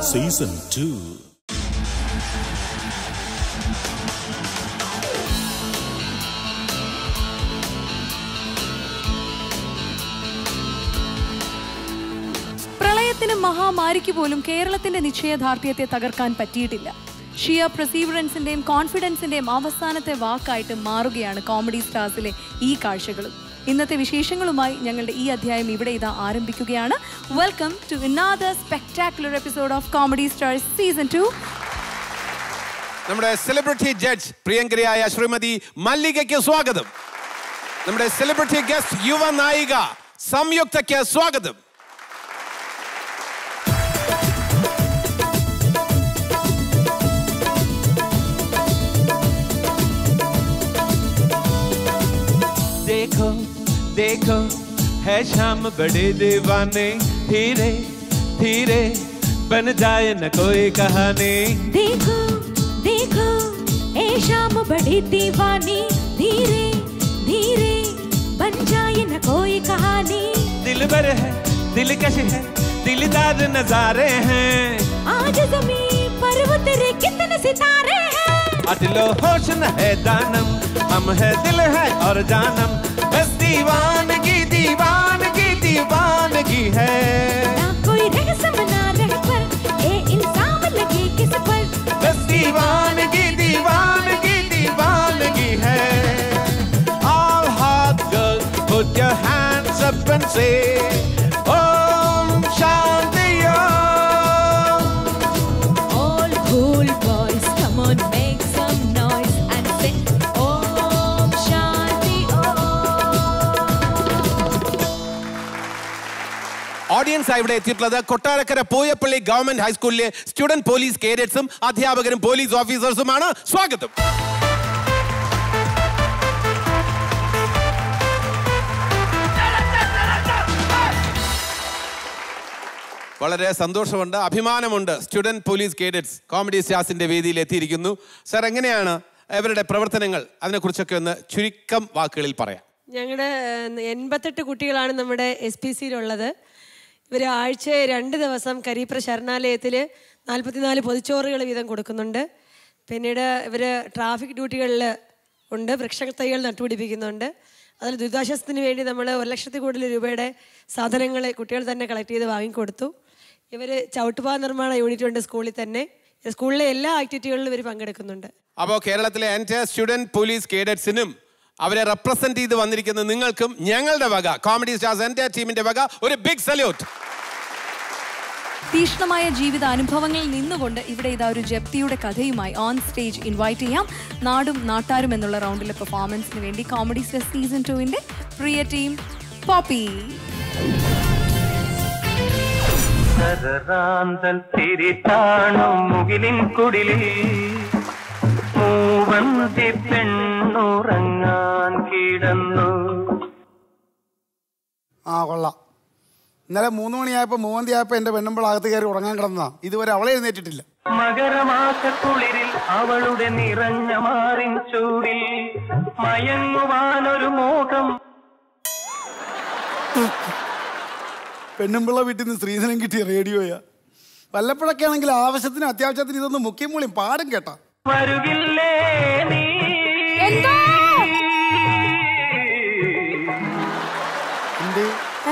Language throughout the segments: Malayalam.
സീസൺ ടു പ്രളയത്തിനും മഹാമാരിക്ക് പോലും കേരളത്തിന്റെ നിശ്ചയദാർഢ്യത്തെ തകർക്കാൻ പറ്റിയിട്ടില്ല ഷിയ പ്രസീവറൻസിന്റെയും കോൺഫിഡൻസിന്റെയും അവസാനത്തെ വാക്കായിട്ട് മാറുകയാണ് കോമഡി സ്റ്റാർസിലെ ഈ കാഴ്ചകളും ഇന്നത്തെ വിശേഷങ്ങളുമായി ഞങ്ങളുടെ ഈ അധ്യായം ഇവിടെ ഇതാ ആരംഭിക്കുകയാണ് welcome to another spectacular episode of comedy stars season two നമ്മുടെ സെലിബ്രിറ്റി ജഡ്ജ് പ്രിയങ്കരിയായ ശ്രീമതി മല്ലികയ്ക്ക് സ്വാഗതം നമ്മുടെ സെലിബ്രിറ്റി ഗസ്റ്റ് യുവ നായിക സംയുക്തയ്ക്ക് സ്വാഗതം देखो देखो है शाम बड़े दीवाने धीरे धीरे बन जाए न कोई कहानी देखो देखो ए शाम बड़ी दीवानी धीरे धीरे बन जाए न कोई कहानी दिल भर है दिलकश है दिलदार नजारे हैं आज जमीन पर वो तेरे कितने सितारे हैं अटलो होश न है दानम हम है दिल है और जानम बस दीवानगी दीवानगी दीवानगी है ना कोई रहस्यम ना रह पर ए इंसान लगे किस पर बस दीवानगी दीवानगी दीवानगी है All hot girls put your hands up and say Om Shanti Om All cool boys come on make some noise and say Om Shanti Om audience ഇവിടെ എത്തിയിട്ടുള്ളത് കൊട്ടാരക്കര പൂയപ്പള്ളി ഗവൺമെന്റ് ഹൈസ്കൂളിലെ സ്റ്റുഡന്റ് പോലീസ് കേഡറ്റ്സും അധ്യാപകരും പോലീസ് ഓഫീസേഴ്സുമാണ് സ്വാഗതം വളരെ സന്തോഷമുണ്ട് അഭിമാനമുണ്ട് സ്റ്റുഡന്റ് പോലീസ് കേഡറ്റ്സ് കോമഡി സ്റ്റാർസിന്റെ വേദിയിൽ എത്തിയിരിക്കുന്നു സർ എങ്ങനെയാണ് ഇവരുടെ പ്രവർത്തനങ്ങൾ അതിനെക്കുറിച്ചൊക്കെ ഒന്ന് ചുരുക്കം വാക്കുകളിൽ പറയാം ഞങ്ങളുടെ എൺപത്തെട്ട് കുട്ടികളാണ് നമ്മുടെ എസ് പി സിയിലുള്ളത് ഇവർ ആഴ്ച രണ്ട് ദിവസം കരീപ്ര ശരണാലയത്തിൽ നാൽപ്പത്തിനാല് പൊതിച്ചോറുകൾ വീതം കൊടുക്കുന്നുണ്ട് പിന്നീട് ഇവർ ട്രാഫിക് ഡ്യൂട്ടികളിൽ ഉണ്ട് വൃക്ഷത്തൈകൾ നട്ടുപിടിപ്പിക്കുന്നുണ്ട് അതിൽ ദുരിതാശ്വാസത്തിന് വേണ്ടി നമ്മൾ ഒരു ലക്ഷത്തിൽ കൂടുതൽ രൂപയുടെ സാധനങ്ങൾ കുട്ടികൾ തന്നെ കളക്ട് ചെയ്ത് വാങ്ങിക്കൊടുത്തു ഇവർ ചവിട്ടുപാത നിർമ്മാണ യൂണിറ്റ് ഉണ്ട് സ്കൂളിൽ തന്നെ സ്കൂളിലെ എല്ലാ ആക്ടിവിറ്റികളിലും ഇവർ പങ്കെടുക്കുന്നുണ്ട് അപ്പോൾ കേരളത്തിലെ എൻ്റെ സ്റ്റുഡന്റ് പോലീസ് കേഡറ്റ്സിനും അവരെ റെപ്രസെന്റ് ചെയ്ത് വന്നിരിക്കുന്ന നിങ്ങൾക്കും ഞങ്ങളുടെ വക കോമഡി സ്റ്റാർസ് എൻ്റെ ടീമിന്റെ വക ഒരു ബിഗ് സല്യൂട്ട് തീക്ഷ്ണമായ ജീവിത അനുഭവങ്ങളിൽ നിന്നുകൊണ്ട് ഇവിടെ ഇതാ ഒരു ജപ്തിയുടെ കഥയുമായി ഓൺ സ്റ്റേജ് ഇൻവൈറ്റ് ചെയ്യാം നാടും നാട്ടാരും എന്നുള്ള റൗണ്ടിലെ പെർഫോമൻസിന് വേണ്ടി കോമഡി സ്റ്റാർ സീസൺ ടുവിന്റെ പ്രിയ ടീം പോപ്പി സരറാന്തൽ തിരിത്താണു മുകിലിൻ കുടിലിൽ മൂവന്തി പെണ്ണുറങ്ങാൻ കിടന്നു ആ കൊള്ളാം ഇന്നലെ മൂന്ന് മണിയായപ്പോൾ മൂവന്തി ആയപ്പോൾ എൻ്റെ പെണ്ണുമ്പോൾ അകത്ത് കയറി ഉറങ്ങാൻ കിടന്നതാ ഇതുവരെ അവളെ എഴുന്നേറ്റിട്ടില്ല മകരമാസക്കുളിരിൽ അവളുടെ നിറഞ്ഞ മാറിൻ ചൂടിൽ മയങ്ങുവാനൊരു മോഹം പെണ്ണുമ്പിള്ള വീട്ടിൽ നിന്ന് സ്ത്രീധനം കിട്ടിയ റേഡിയോയാ വല്ലപ്പോഴൊക്കെ ആണെങ്കിൽ ആവശ്യത്തിന് അത്യാവശ്യത്തിന് ഇതൊന്ന് മുക്കിയും മൂളിയും പാടും കേട്ടാ വരുകില്ലേ നീ എന്തേ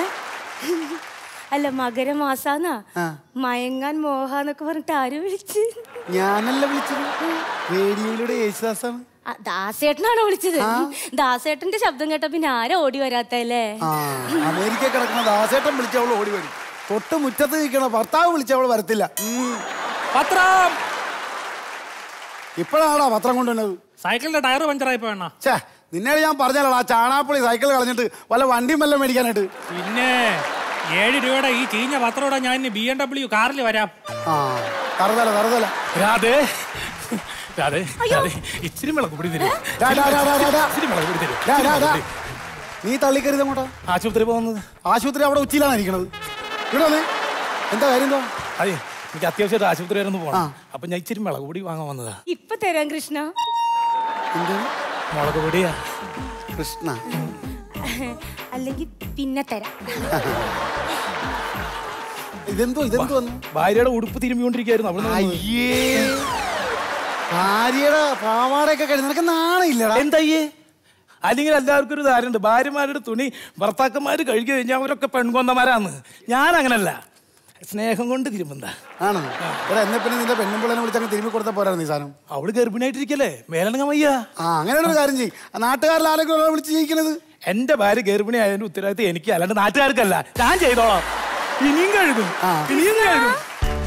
അല്ല മകരമാസാന്നാ ആ. മയങ്ങാൻ മോഹാന്നൊക്കെ പറഞ്ഞിട്ട് ആരും വിളിച്ച് ഞാനല്ല വിളിച്ചത് റേഡിയോയിലൂടെ യേശുദാസാണ് ആ, ദാസേട്ടനാണോ വിളിച്ചത് ദാസേട്ടന്റെ ശബ്ദം കേട്ട പിന്നെ ആരാ ഓടി വരാത്തല്ലേ ആ അമേരിക്ക കിടക്കുന്ന ദാസേട്ടൻ വിളിച്ചവൾ ഓടി വരും തൊട്ട് മുറ്റത്ത് നിൽക്കണ ഭർത്താവ് വിളിച്ചവൾ വരത്തില്ല ഉം. പത്രം ഇപ്പോഴാണോ പത്രം കൊണ്ടുവന്നത് സൈക്കിളിന്റെ ടയർ പഞ്ചറായപ്പോ വേണ ഛേ നിന്നോട് ഞാൻ പറഞ്ഞല്ലോ ആ ചാണാപ്പുളി സൈക്കിൾ കളഞ്ഞിട്ട് വല്ല വണ്ടിയും വല്ലതും മേടിക്കാനായിട്ട് പിന്നെ ഏഴ് രൂപയുടെ ഈ ചീഞ്ഞ പത്രോടെ ഞാൻ ഇനി ബി എം ഡബ്ല്യു കാറിൽ വരാം ആ തറുതല തറുതല രാധേ രാധേ രാധേ ഇച്ചിരി മുളക് പൊടി തരും ഡാ, ഡാ, ഡാ, ഡാ, ഡാ, ഡാ. ഇച്ചിരി മുളക് പൊടി തരും ഡാ, ഡാ, ഡാ. നീ തള്ളിക്കരുത് അങ്ങോട്ടാ ആശുപത്രി പോകുന്നത് ആശുപത്രി അവിടെ ഉച്ചയിലാണ് ഇരിക്കണത് ഇവിടെ വന്നേ എന്താ കാര്യം എന്താ അതെ എനിക്ക് അത്യാവശ്യമായിട്ട് ആശുപത്രി വരെ ഒന്ന് ആ. പോകണം അപ്പൊ ഞാൻ ഇച്ചിരി മുളക് പൊടി വാങ്ങാൻ വന്നതാ ഇപ്പൊ തരാം കൃഷ്ണ എന്ത് മുളക് പൊടിയാ കൃഷ്ണ അല്ലെങ്കിൽ പിന്നെ തരാം ഇതെന്തോ ഇതെന്തോ വന്നു ഭാര്യയുടെ ഉടുപ്പ് തിരുമ്മിക്കൊണ്ടിരിക്കുകയായിരുന്നു അവിടെ അയ്യേ ഭാര്യയുടെ പാവാടയൊക്കെ കഴിഞ്ഞ് നിനക്ക് നാണയില്ലടാ എന്തയ്യേ അല്ലെങ്കിൽ എല്ലാവർക്കും ഒരു ധാരണയുണ്ട് ഭാര്യമാരുടെ തുണി ഭർത്താക്കന്മാർ കഴുകി കഴിഞ്ഞാൽ അവരൊക്കെ പെൺകൊന്നമാരാന്ന് ഞാൻ അങ്ങനല്ല സ്നേഹം കൊണ്ട് തിരുമ്പന്താ ആണോ എടാ എന്നെ പിന്നെ നിന്റെ പെണ്ണുമ്പിള്ളനെ വിളിച്ച് അങ്ങ് തിരുമ്പി കൊടുത്താൽ പോരായിരുന്നു ഈ സാധനം അവള് ഗർഭിണിയായിട്ടിരിക്കല്ലേ മേലണങ്ങ വയ്യ ആ അങ്ങനെയാണ് ഒരു കാര്യം ചെയ്യും നാട്ടുകാരിൽ ആരെങ്കിലും ഒരാളെ വിളിച്ച് ജയിക്കണത് എന്റെ ഭാര്യ ഗർഭിണി ആയതിന്റെ ഉത്തരവാദിത്തം എനിക്ക് അല്ലാണ്ട് നാട്ടുകാർക്കല്ല ഞാൻ ചെയ്തോളാം ഇനിയും കഴുകും ഇനിയും കഴുകും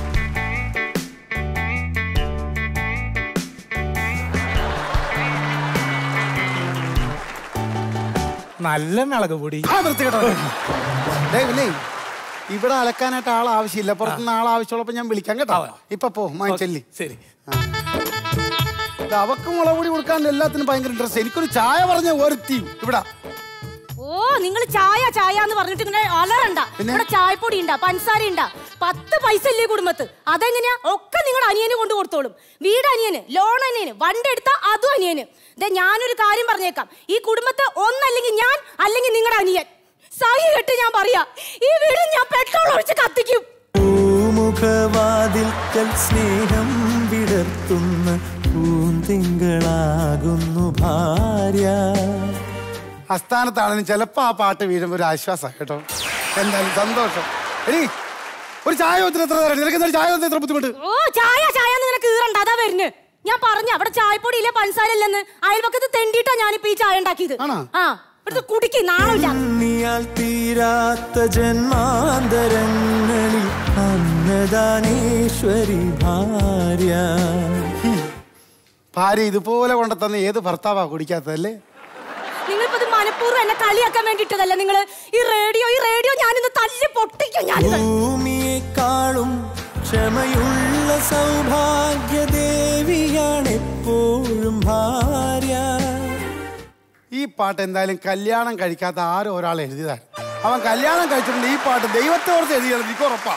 നല്ല മിളക് പൊടി ആ വൃത്തികെട്ടോ ഡേ പിന്നെ ഇവിടെ അലക്കാനായിട്ട് ആൾ ആവശ്യമില്ല പുറത്തുനിന്ന് ആൾ ആവശ്യമുള്ളപ്പോ ഞാൻ വിളിക്കാം കേട്ടോ ഇപ്പൊ പോ മാ ചെല്ലി ശരി ഇത് അവക്ക് മുളക് പൊടി കൊടുക്കാൻ എല്ലാത്തിനും ഭയങ്കര ഇൻട്രസ്റ്റ് എനിക്കൊരു ചായ പറഞ്ഞ ഒരുത്തിയും ഇവിടെ ഓ നിങ്ങൾ ചായ ചായ എന്ന് പറഞ്ഞിട്ട് ഇങ്ങനെ അലറണ്ട ഇവിടെ ചായപ്പൊടി ഉണ്ടാ പഞ്ചസാര ഉണ്ടാ പത്ത് പൈസ ഇല്ലേ കുടുംബത്ത് അതെങ്ങനെയാ ഒക്കെ നിങ്ങളുടെ അനിയന് കൊണ്ട് കൊടുത്തോളും വീട് അനിയന് ലോൺ അനിയന് വണ്ടി എടുത്താ അതും അനിയന് ദേ ഞാനൊരു കാര്യം പറഞ്ഞേക്കാം ഈ കുടുംബത്തെ ഒന്നല്ലെങ്കിൽ ഞാൻ അല്ലെങ്കിൽ നിങ്ങളുടെ അനിയൻ സഹി കെട്ട് ഞാൻ പറയാ ഈ വീട് ഞാൻ പെട്രോൾ ഒഴിച്ച് കത്തിക്കും പൂമുഖവാതിൽക്കൽ സ്നേഹം വിടർത്തുന്ന പൂന്തിങ്കളാകുന്നു ഭാര്യ അസ്ഥാനത്താണെങ്കിലും ചിലപ്പോ ആ പാട്ട് വീഴുമ്പോ ഒരു ആശ്വാസം കേട്ടോ എന്തായാലും സന്തോഷം എടി ഒരു ചായ ഒത്തിരി എത്ര നേരം നിനക്ക് എന്തായാലും ചായ ഒത്തിരി എത്ര ബുദ്ധിമുട്ട് ഓ ചായ ചായ എന്ന് ഇങ്ങനെ കീറണ്ട അതാ വരുന്നു ഞാൻ പറഞ്ഞ അവിടെ ചായപ്പൊടി ഇല്ല പഞ്ചസാര ഇല്ലെന്ന് അയൽപക്കത്ത് തെണ്ടിയിട്ടാ ഞാനിപ്പോ ഈ ചായ ഉണ്ടാക്കിയത് ആ ഇവിടുത്തെ കുടിക്ക് നാളില്ല നീയാൽ തീരാത്ത ജന്മാന്തരങ്ങളിൽ അന്നദാനേശ്വരി ഭാര്യ ഭാര്യ ഇതുപോലെ കൊണ്ടെത്തന്ന ഏത് ഭർത്താവാ കുടിക്കാത്തതല്ലേ നിങ്ങളിപ്പോ ഇത് മനഃപൂർവ്വം എന്നെ കളിയാക്കാൻ വേണ്ടിട്ടതല്ല നിങ്ങള് ഈ റേഡിയോ ഈ റേഡിയോ ഞാനിന്ന് തല്ലി പൊട്ടിക്കും ഞാനിത് ഭൂമിയെക്കാളും ക്ഷമയുള്ള സൗഭാഗ്യദേവിയാണ് എപ്പോഴും ഭാര്യ ഈ പാട്ട് എന്തായാലും കല്യാണം കഴിക്കാത്ത ആരോ ഒരാൾ എഴുതിയതാണ് അവൻ കല്യാണം കഴിച്ചിട്ടുണ്ട് ഈ പാട്ട് ദൈവത്തെ ഓർത്ത് എഴുതിയത് എനിക്ക് ഉറപ്പാ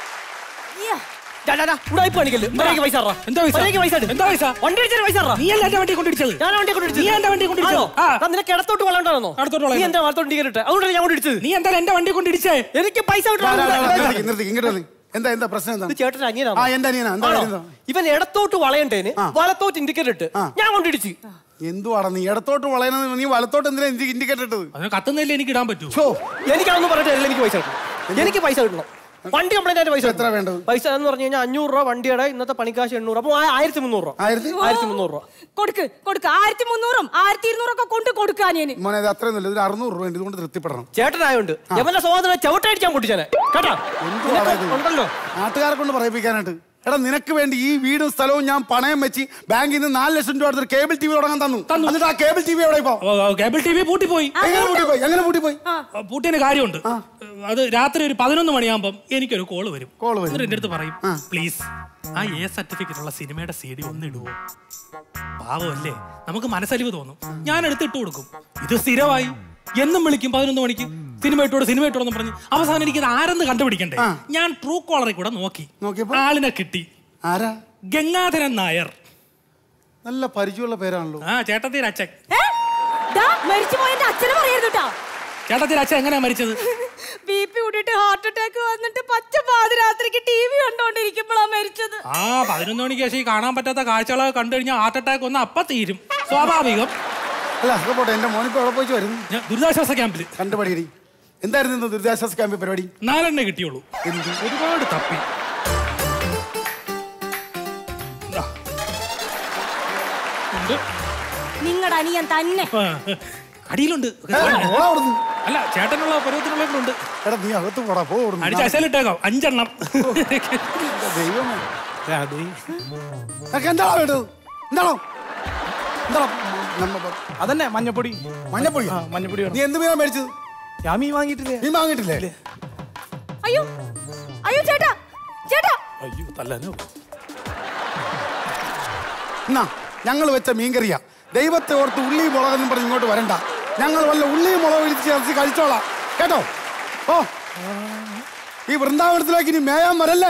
പൈസ എന്താ പൈസ എന്താ പൈസ വണ്ടി അടിച്ചതിന് പൈസ തരാം. നീ അല്ല എന്റെ വണ്ടി കൊണ്ടിടിച്ചത് ഞാൻ വണ്ടി കൊണ്ടിടിച്ചത്. നീ എന്റെ വണ്ടി കൊണ്ടിടിച്ചത് ആണോ? ആ, നിനക്ക് ഇടത്തോട്ട് വളണ്ടാണോ അടുത്തോട്ട് നീ എന്റെ വളത്തോട്ട് ടിക്കറ്റ് അതുകൊണ്ടാണ് ഞാൻ കൊണ്ടിടിച്ചത് നീ എന്തായാലും എന്റെ വണ്ടി കൊണ്ടിടിച്ചേ എനിക്ക് പൈസ ആ, ആ, ആ, നിർത്തിക്ക്, നിർത്തിക്ക്, ഇങ്ങോട്ട് വന്ന്. എന്താ എന്താ പ്രശ്നം എന്താ ചേട്ടൻ അനിയനാണ് ആ എന്റെ അനിയനാ എന്താ കാര്യം എന്താ? ഇവൻ ഇടത്തോട്ട് വളയണ്ടേന് വലത്തോട്ട് ഇൻഡിക്കേറ്റർ ഇട്ട് ഞാൻ കൊണ്ടിടിച്ച് എന്തുവാടാ നീ ഇടത്തോട്ട് വളയണത് നീ വലത്തോട്ട് എന്തിനാ ഇൻഡിക്കേറ്റർ ഇട്ടത് അതിന് കത്തുന്നില്ല എനിക്ക് ഇടാൻ പറ്റൂ എനിക്കാണെന്ന് പറഞ്ഞിട്ട് എനിക്ക് പൈസ കിട്ടണം എനിക്ക് പൈസ കിട്ടണം വണ്ടി കംപ്ലൈന്റ് ആയിട്ട് പൈസ എത്ര വേണ്ടത് പൈസ എന്ന് പറഞ്ഞു കഴിഞ്ഞാൽ അഞ്ഞൂറ് രൂപ വണ്ടിയുടെ ഇന്നത്തെ പണിക്കാശ് എണ്ണൂറ് അപ്പൊ ആയിരത്തി മുന്നൂറ് രൂപ ആയിരത്തി ആയിരത്തി മുന്നൂറ് രൂപ കൊടുക്ക് കൊടുക്ക് ആയിരത്തി മുന്നൂറും ആയിരത്തി ഇരുന്നൂറൊക്കെ കൊണ്ട് കൊടുക്കാൻ ഞാൻ മോനെ ഇത് അത്രയും നല്ല ഒരു അറുന്നൂറ് രൂപ ഉണ്ട് ഇതുകൊണ്ട് തൃപ്തിപ്പെടണം ചേട്ടനായോണ്ട് യവന്റെ സ്വഭാവത്തിന് ചവിട്ടടിച്ചാൻ കൊണ്ടിച്ചാനെ കേട്ടാ എന്തുവാടാ ഇത്? ഉണ്ടല്ലോ നാട്ടുകാരെ കൊണ്ട് പറയിപ്പിക്കാനായിട്ട് എടാ നിനക്ക് വേണ്ടി ഈ വീടും സ്ഥലവും ഞാൻ പണയം വെച്ച് ബാങ്കിൽ നിന്ന് നാല് ലക്ഷം രൂപ എടുത്ത് കേബിൾ ടി വി തുടങ്ങാൻ തന്നു എന്നിട്ട് ആ കേബിൾ ടി വി എവിടെ ഇപ്പോ കേബിൾ ടി വി പൂട്ടിപ്പോയി എങ്ങനെ പൂട്ടിപ്പോയി എങ്ങനെ പൂട്ടിപ്പോയി പൂട്ടിയതിന് കാര്യമുണ്ട് അത് രാത്രി ഒരു പതിനൊന്ന് മണിയാകുമ്പോൾ എനിക്കൊരു കോള് വരും കോള് വരും എന്നിട്ട് എന്റെ അടുത്ത് പറയും പ്ലീസ് ആ എ സർട്ടിഫിക്കറ്റ് ഉള്ള സിനിമയുടെ സി ഡി ഒന്ന് ഇടുവോ പാവമല്ലേ നമുക്ക് മനസ്സലിവ് തോന്നും ഞാൻ എടുത്ത് ഇട്ട് കൊടുക്കും ഇത് സ്ഥിരമായി എന്നും വിളിക്കും പതിനൊന്ന് മണിക്ക് സിനിമ ഇട്ടോട് സിനിമ ഇട്ടോടെന്ന് പറഞ്ഞ് അവസാനം എനിക്ക് ഇത് ആരെന്ന് കണ്ടുപിടിക്കണ്ടേ ഞാൻ ട്രൂ കോളറിൽ കൂടെ നോക്കി ആളിനെ കിട്ടി ആരാ ഗംഗാധരൻ നായർ നല്ല പരിചയമുള്ള പേരാണല്ലോ ആ ചേട്ടത്തിയുടെ അച്ഛൻ മരിച്ചു പോയ എന്റെ അച്ഛനെ പറയരുത് കേട്ടോ ചേട്ടത്തിയുടെ അച്ഛൻ എങ്ങനെയാ മരിച്ചത് ബി പി കൂട്ടിയിട്ട് ഹാർട്ട് അറ്റാക്ക് വന്നിട്ട് പച്ച പാതിരാത്രിക്ക് ടി വി കണ്ടോണ്ടിരിക്കുമ്പോഴാ മരിച്ചത് ആ പതിനൊന്ന് മണിക്ക് ശേഷം ഈ കാണാൻ പറ്റാത്ത കാഴ്ചകളൊക്കെ കണ്ടു കഴിഞ്ഞാൽ ഹാർട്ട് അറ്റാക്ക് വന്ന് അപ്പ തീരും സ്വാഭാവികം അല്ല അത് പോട്ടെ എന്റെ മോനിപ്പോ എവിടെ പോയി വരുന്നു ദുരിതാശ്വാസ ക്യാമ്പിൽ കണ്ടുപടിയടി എന്തായിരുന്നു ഇന്ന് ദുരിതാശ്വാസ ക്യാമ്പിൽ പരിപാടി നാലെണ്ണേ കിട്ടിയുള്ളൂ ഒരുപാട് തപ്പി ദാ. ഉണ്ട്. നിങ്ങളുടെ അനിയൻ തന്നെ ആ, അടിയിലുണ്ട് ഓടാ അവിടുന്ന്. അല്ല ചേട്ടനുള്ള പരുവത്തിനുള്ള ഉണ്ട് എടാ നീ അകത്ത് പോടാ പോ അവിടുന്ന്. അടിച്ച അസലിട്ടേക്കാം അഞ്ചെണ്ണം ദൈവമേ നിനക്ക് എന്താണോ വേണ്ടത് എന്താണോ എന്താണോ നമ്മ- അതന്നെ മഞ്ഞപ്പൊടി മഞ്ഞപ്പൊടി ആ, മഞ്ഞപ്പൊടി വേണം. നീ എന്ത് മീനാ മേടിച്ചത് ഞാൻ മീൻ വാങ്ങിയിട്ടില്ലേ നീ വാങ്ങിയിട്ടില്ലേ അയ്യോ അയ്യോ ചേട്ടാ ചേട്ടാ അയ്യോ തല്ലാനോ എന്നാ ഞങ്ങൾ വെച്ച മീൻകറിയാ ദൈവത്തെ ഓർത്ത് ഉള്ളി മുളകെന്നും പറഞ്ഞ് ഇങ്ങോട്ട് വരണ്ട ഞങ്ങൾ വല്ല ഉള്ളിയും മുളക് ഇടിച്ച് ചേർത്ത് കഴിച്ചോളാം കേട്ടോ ഓ ഈ വൃന്ദാവനത്തിലേക്ക് ഇനി മേയാൻ വരല്ലേ